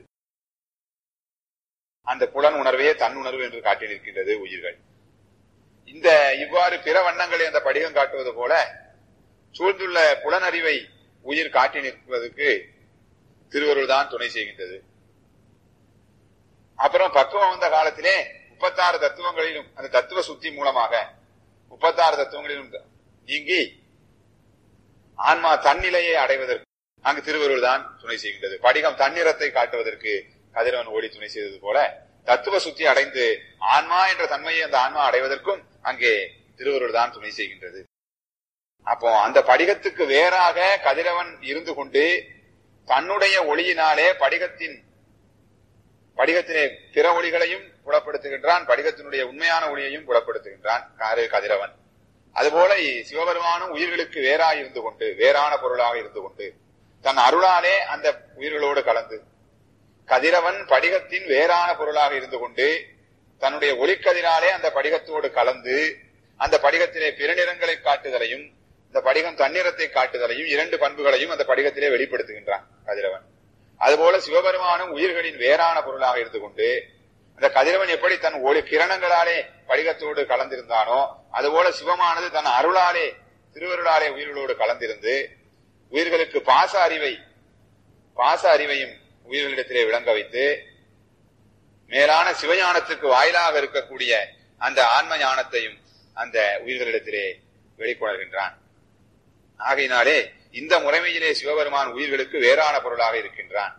அந்த புலன் உணர்வையே தன் உணர்வு என்று காட்டி நிற்கின்றது உயிர்கள் இந்த இவ்வாறு பிற வண்ணங்களை அந்த படிகம் காட்டுவது போல சூழ்ந்துள்ள புலனறிவை உயிர் காட்டி நிற்பதற்கு திருவருள் தான் துணை செய்கின்றது அப்புறம் பக்குவம் வந்த காலத்திலே முப்பத்தாறு தத்துவங்களிலும் அந்த தத்துவ சுத்தி மூலமாக முப்பத்தாறு தத்துவங்களிலும் நீங்கி ஆன்மா தன்னிலையை அடைவதற்கு அங்கு திருவருள் தான் துணை செய்கின்றது படிகம் தன்னிறத்தை காட்டுவதற்கு கதிரவன் ஓடி துணை செய்தது போல தத்துவ சுத்தி அடைந்து ஆன்மா என்ற தன்மையை அந்த ஆன்மா அடைவதற்கும் அங்கே திருவருள் தான் துணை செய்கின்றது அப்போ அந்த படிகத்துக்கு வேறாக கதிரவன் இருந்து கொண்டு தன்னுடைய ஒளியினாலே படிகத்தின் படிகத்திலே பிற ஒளிகளையும் புலப்படுத்துகின்றான் படிகத்தினுடைய உண்மையான ஒளியையும் புலப்படுத்துகின்றான் காரு கதிரவன் அதுபோல சிவபெருமானும் உயிர்களுக்கு வேறாய் இருந்து கொண்டு வேறான பொருளாக இருந்து கொண்டு தன் அருளாலே அந்த உயிர்களோடு கலந்து கதிரவன் படிகத்தின் வேறான பொருளாக இருந்து கொண்டு தன்னுடைய ஒளிக்கதிராலே அந்த படிகத்தோடு கலந்து அந்த படிகத்திலே பிறநிறங்களை காட்டுதலையும் இந்த படிகம் தன்னிறத்தை காட்டுதலையும் இரண்டு பண்புகளையும் அந்த படிகத்திலே வெளிப்படுத்துகின்றான் கதிரவன் அதுபோல சிவபெருமானும் உயிர்களின் வேறான பொருளாக இருந்து கொண்டு அந்த கதிரவன் எப்படி தன் ஒளி கிரணங்களாலே படிகத்தோடு கலந்திருந்தானோ அதுபோல சிவமானது தன் அருளாலே திருவருளாலே உயிர்களோடு கலந்திருந்து உயிர்களுக்கு பாச அறிவை பாச அறிவையும் உயிர்களிடத்திலே விளங்க வைத்து மேலான சிவஞானத்துக்கு வாயிலாக இருக்கக்கூடிய அந்த ஆன்ம ஞானத்தையும் அந்த உயிர்களிடத்திலே வெளிக்கொணர்கின்றான் ஆகையினாலே இந்த முறைமையிலே சிவபெருமான் உயிர்களுக்கு வேறான பொருளாக இருக்கின்றான்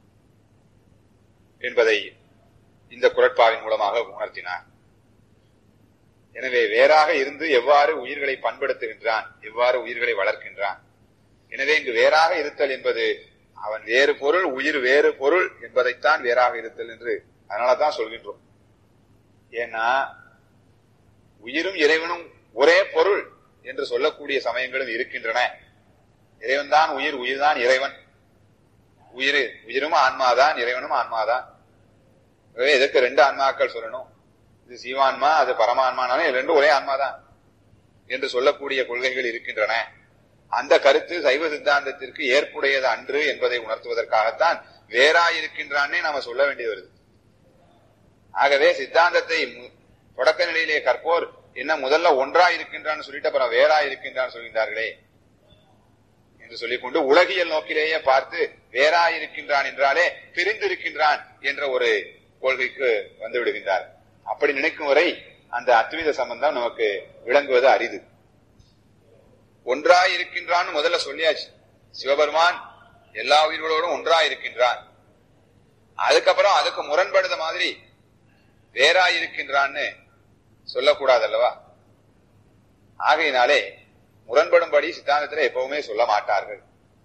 என்பதை இந்த குரட்பாவின் மூலமாக உணர்த்தினார் எனவே வேறாக இருந்து எவ்வாறு உயிர்களை பண்படுத்துகின்றான் எவ்வாறு உயிர்களை வளர்க்கின்றான் எனவே இங்கு வேறாக இருத்தல் என்பது அவன் வேறு பொருள் உயிர் வேறு பொருள் என்பதைத்தான் வேறாக இருத்தல் என்று அதனாலதான் சொல்கின்றோம் ஏன்னா உயிரும் இறைவனும் ஒரே பொருள் என்று சொல்லக்கூடிய சமயங்களும் இருக்கின்றன இறைவன் தான் உயிர் உயிர் தான் இறைவன் உயிர் உயிரும் ஆன்மாதான் இறைவனும் ஆன்மாதான் ஆகவே எதுக்கு ரெண்டு ஆன்மாக்கள் சொல்லணும் இது சீவான்மா அது பரமான்மானாலும் இது ரெண்டும் ஒரே ஆன்மாதான் என்று சொல்லக்கூடிய கொள்கைகள் இருக்கின்றன அந்த கருத்து சைவ சித்தாந்தத்திற்கு ஏற்புடையது அன்று என்பதை உணர்த்துவதற்காகத்தான் வேறாயிருக்கின்றான்னே நாம சொல்ல வேண்டியது வருது ஆகவே சித்தாந்தத்தை மு- தொடக்க நிலையிலே கற்போர் என்ன முதல்ல ஒன்றா இருக்கின்றான்னு சொல்லிட்டு அப்புறம் வேறா இருக்கின்றான்னு சொல்கின்றார்களே என்று சொல்லிக்கொண்டு உலகியல் நோக்கிலேயே பார்த்து வேறா இருக்கின்றான் என்றாலே பிரிந்து இருக்கின்றான் என்ற ஒரு கொள்கைக்கு வந்து விடுகின்றார் அப்படி நினைக்கும் வரை அந்த அத்வைத சம்பந்தம் நமக்கு விளங்குவது அரிது ஒன்றாய் இருக்கின்றான்னு முதல்ல சொல்லியாச்சு சிவபெருமான் எல்லா உயிர்களோடும் ஒன்றாய் இருக்கின்றான் அதுக்கப்புறம் அதுக்கு முரண்படுத மாதிரி வேறாய் இருக்கின்றான்னு சொல்லக்கூடாது அல்லவா ஆகையினாலே முரண்படும்படி சித்தாந்தத்தில் எப்பவுமே சொல்ல மாட்டார்கள்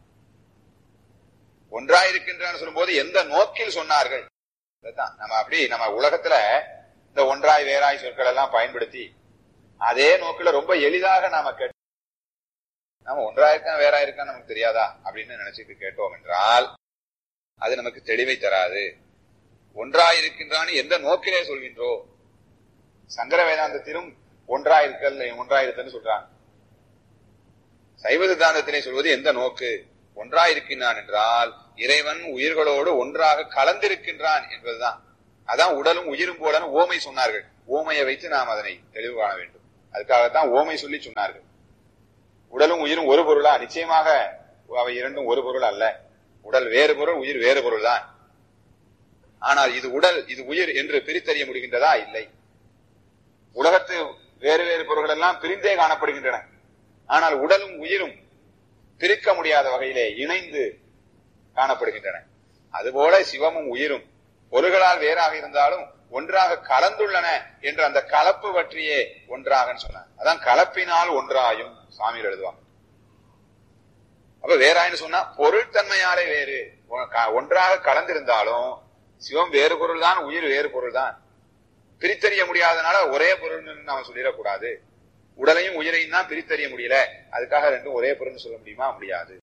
ஒன்றாய் இருக்கின்றான்னு சொல்லும்போது எந்த நோக்கில் சொன்னார்கள் அதுதான் நம்ம அப்படி நம்ம உலகத்துல இந்த ஒன்றாய் வேறாய் சொற்கள் எல்லாம் பயன்படுத்தி அதே நோக்கில ரொம்ப எளிதாக நாம கேட்டு நாம ஒன்றா இருக்கா வேறா இருக்கா நமக்கு தெரியாதா அப்படின்னு நினைச்சிட்டு கேட்டோம் என்றால் அது நமக்கு தெளிவை தராது ஒன்றாயிருக்கின்றான்னு எந்த நோக்கிலே சொல்கின்றோ சங்கர வேதாந்தத்திலும் ஒன்றாயிருக்கல் ஒன்றாயிருத்தன்னு சொல்றாங்க சைவ சித்தாந்தத்திலே சொல்வது எந்த நோக்கு ஒன்றாயிருக்கின்றான் என்றால் இறைவன் உயிர்களோடு ஒன்றாக கலந்திருக்கின்றான் என்பதுதான் அதான் உடலும் உயிரும் போலன்னு ஓமை சொன்னார்கள் ஓமையை வைத்து நாம் அதனை தெளிவு காண வேண்டும் அதுக்காகத்தான் ஓமை சொல்லி சொன்னார்கள் உடலும் உயிரும் ஒரு பொருளா நிச்சயமாக அவை இரண்டும் ஒரு பொருள் அல்ல உடல் வேறு பொருள் உயிர் வேறு பொருள் தான் ஆனால் இது உடல் இது உயிர் என்று பிரித்தறிய முடிகின்றதா இல்லை உலகத்து வேறு வேறு பொருள்கள் எல்லாம் பிரிந்தே காணப்படுகின்றன ஆனால் உடலும் உயிரும் பிரிக்க முடியாத வகையிலே இணைந்து காணப்படுகின்றன அதுபோல சிவமும் உயிரும் பொருள்களால் வேறாக இருந்தாலும் ஒன்றாக கலந்துள்ளன என்ற அந்த கலப்பு பற்றியே ஒன்றாக சொன்னார் அதான் கலப்பினால் ஒன்றாயும் சாமியில் எழுதுவாங்க அப்ப வேறாயின்னு சொன்னா பொருள் தன்மையாலே வேறு ஒன்றாக கலந்திருந்தாலும் சிவம் வேறு பொருள் தான் உயிர் வேறு பொருள் தான் பிரித்தறிய முடியாதனால ஒரே பொருள் நாம சொல்லிடக்கூடாது உடலையும் உயிரையும் தான் பிரித்தறிய முடியல அதுக்காக ரெண்டும் ஒரே பொருள்னு சொல்ல முடியுமா முடியாது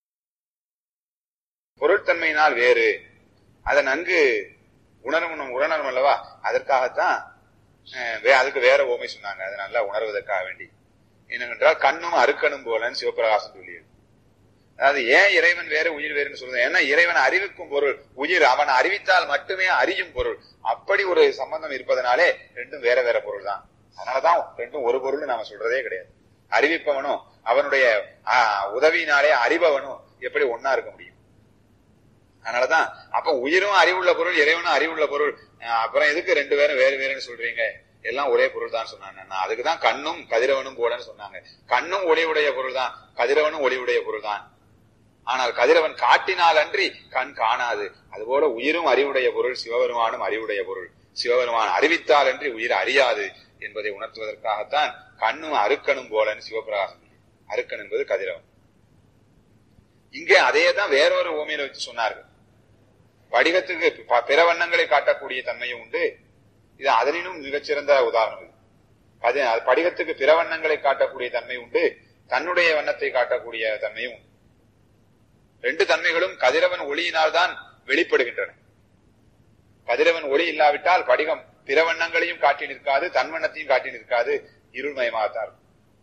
பொருட்தன்மையினால் வேறு அதை நன்கு உணரணும் உணரணும் அல்லவா அதற்காகத்தான் அதுக்கு வேற ஓமை சொன்னாங்க அதை நல்லா உணர்வதற்காக வேண்டி என்னவென்றால் கண்ணும் அறுக்கணும் போலன்னு சிவபிரகாசம் சொல்லியது அதாவது ஏன் இறைவன் வேறு உயிர் வேறுன்னு சொல்றது ஏன்னா இறைவன் அறிவிக்கும் பொருள் உயிர் அவன் அறிவித்தால் மட்டுமே அறியும் பொருள் அப்படி ஒரு சம்பந்தம் இருப்பதனாலே ரெண்டும் வேற வேற பொருள் தான் அதனாலதான் ரெண்டும் ஒரு பொருள் நாம சொல்றதே கிடையாது அறிவிப்பவனும் அவனுடைய உதவியினாலே அறிபவனும் எப்படி ஒன்னா இருக்க முடியும் அதனாலதான் அப்ப உயிரும் அறிவுள்ள பொருள் இறைவனும் அறிவுள்ள பொருள் அப்புறம் எதுக்கு ரெண்டு பேரும் வேறு வேறுன்னு சொல்றீங்க எல்லாம் ஒரே பொருள் தான் சொன்னாங்க அதுக்குதான் கண்ணும் கதிரவனும் போலன்னு சொன்னாங்க கண்ணும் ஒளிவுடைய பொருள் தான் கதிரவனும் ஒளிவுடைய பொருள் தான் ஆனால் கதிரவன் காட்டினால் அன்றி கண் காணாது அதுபோல உயிரும் அறிவுடைய பொருள் சிவபெருமானும் அறிவுடைய பொருள் சிவபெருமான் அறிவித்தால் அன்றி உயிர் அறியாது என்பதை உணர்த்துவதற்காகத்தான் கண்ணும் அருக்கனும் போலன்னு சிவபிரகாசம் அருக்கன் என்பது கதிரவன் இங்கே அதே தான் வேறொரு ஓமையில வச்சு சொன்னார்கள் படிகத்துக்கு பிற வண்ணங்களை காட்டக்கூடிய தன்மையும் உண்டு இது அதனினும் மிகச்சிறந்த உதாரணம் இது அது படிகத்துக்கு பிற வண்ணங்களை காட்டக்கூடிய தன்மை உண்டு தன்னுடைய வண்ணத்தை காட்டக்கூடிய தன்மையும் உண்டு ரெண்டு தன்மைகளும் கதிரவன் ஒளியினால் தான் வெளிப்படுகின்றன கதிரவன் ஒளி இல்லாவிட்டால் படிகம் பிற வண்ணங்களையும் காட்டி நிற்காது தன் வண்ணத்தையும் காட்டி நிற்காது இருள்மயமாகத்தான் இருக்கும்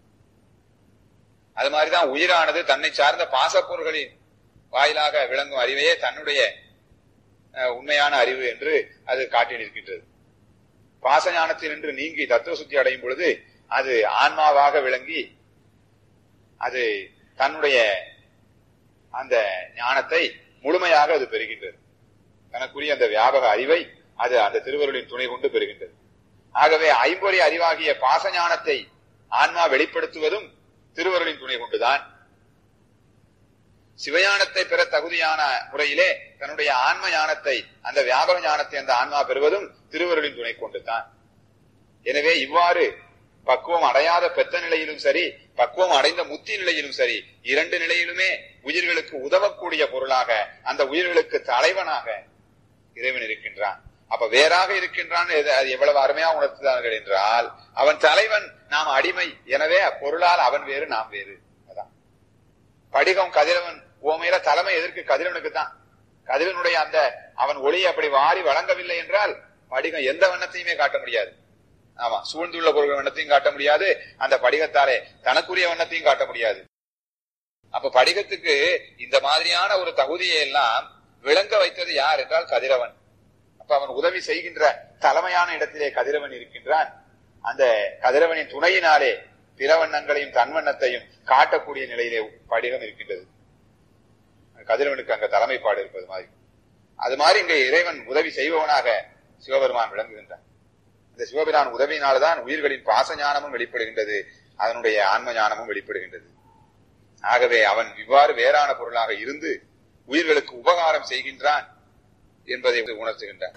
அது மாதிரிதான் உயிரானது தன்னை சார்ந்த பாசப்பொருள்களின் வாயிலாக விளங்கும் அறிவையே தன்னுடைய உண்மையான அறிவு என்று அது காட்டி நிற்கின்றது பாசஞானத்தில் என்று நீங்கி தத்துவ சுத்தி அடையும் பொழுது அது ஆன்மாவாக விளங்கி அது தன்னுடைய அந்த ஞானத்தை முழுமையாக அது பெறுகின்றது தனக்குரிய அந்த வியாபக அறிவை அது அந்த திருவருளின் துணை கொண்டு பெறுகின்றது ஆகவே ஐம்பொறி அறிவாகிய பாச ஞானத்தை ஆன்மா வெளிப்படுத்துவதும் திருவருளின் துணை கொண்டுதான் சிவஞானத்தை பெற தகுதியான முறையிலே தன்னுடைய ஆன்ம ஞானத்தை அந்த வியாபக ஞானத்தை அந்த ஆன்மா பெறுவதும் திருவருளின் துணை கொண்டுதான் எனவே இவ்வாறு பக்குவம் அடையாத பெத்த நிலையிலும் சரி பக்குவம் அடைந்த முத்தி நிலையிலும் சரி இரண்டு நிலையிலுமே உயிர்களுக்கு உதவக்கூடிய பொருளாக அந்த உயிர்களுக்கு தலைவனாக இறைவன் இருக்கின்றான் அப்ப வேறாக இருக்கின்றான் அது எவ்வளவு அருமையா உணர்த்துகிறார்கள் என்றால் அவன் தலைவன் நாம் அடிமை எனவே அப்பொருளால் அவன் வேறு நாம் வேறு அதான் படிகம் கதிரவன் ஓமையில தலைமை எதற்கு கதிரவனுக்கு தான் கதிரவனுடைய அந்த அவன் ஒளியை அப்படி வாரி வழங்கவில்லை என்றால் படிகம் எந்த வண்ணத்தையுமே காட்ட முடியாது ஆமா சூழ்ந்துள்ள பொருள் வண்ணத்தையும் காட்ட முடியாது அந்த படிகத்தாலே தனக்குரிய வண்ணத்தையும் காட்ட முடியாது அப்ப படிகத்துக்கு இந்த மாதிரியான ஒரு தகுதியை எல்லாம் விளங்க வைத்தது யார் என்றால் கதிரவன் அப்ப அவன் உதவி செய்கின்ற தலைமையான இடத்திலே கதிரவன் இருக்கின்றான் அந்த கதிரவனின் துணையினாலே பிற வண்ணங்களையும் தன்வண்ணத்தையும் காட்டக்கூடிய நிலையிலே படிகம் இருக்கின்றது கதிரவனுக்கு அங்க தலைமைப்பாடு இருப்பது மாதிரி அது மாதிரி இங்க இறைவன் உதவி செய்பவனாக சிவபெருமான் விளங்குகின்றான் இந்த சிவபிரான் உதவியினால்தான் உயிர்களின் பாச ஞானமும் வெளிப்படுகின்றது அதனுடைய ஆன்ம ஞானமும் வெளிப்படுகின்றது ஆகவே அவன் இவ்வாறு வேறான பொருளாக இருந்து உயிர்களுக்கு உபகாரம் செய்கின்றான் என்பதை உணர்த்துகின்றான்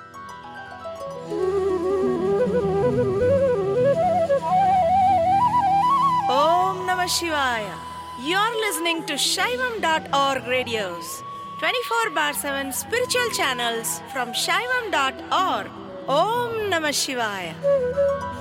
Om Namah Shivaya. You're listening to Shaivam.org radios, 24 bar 7 spiritual channels from Shaivam.org. Om Namah Shivaya.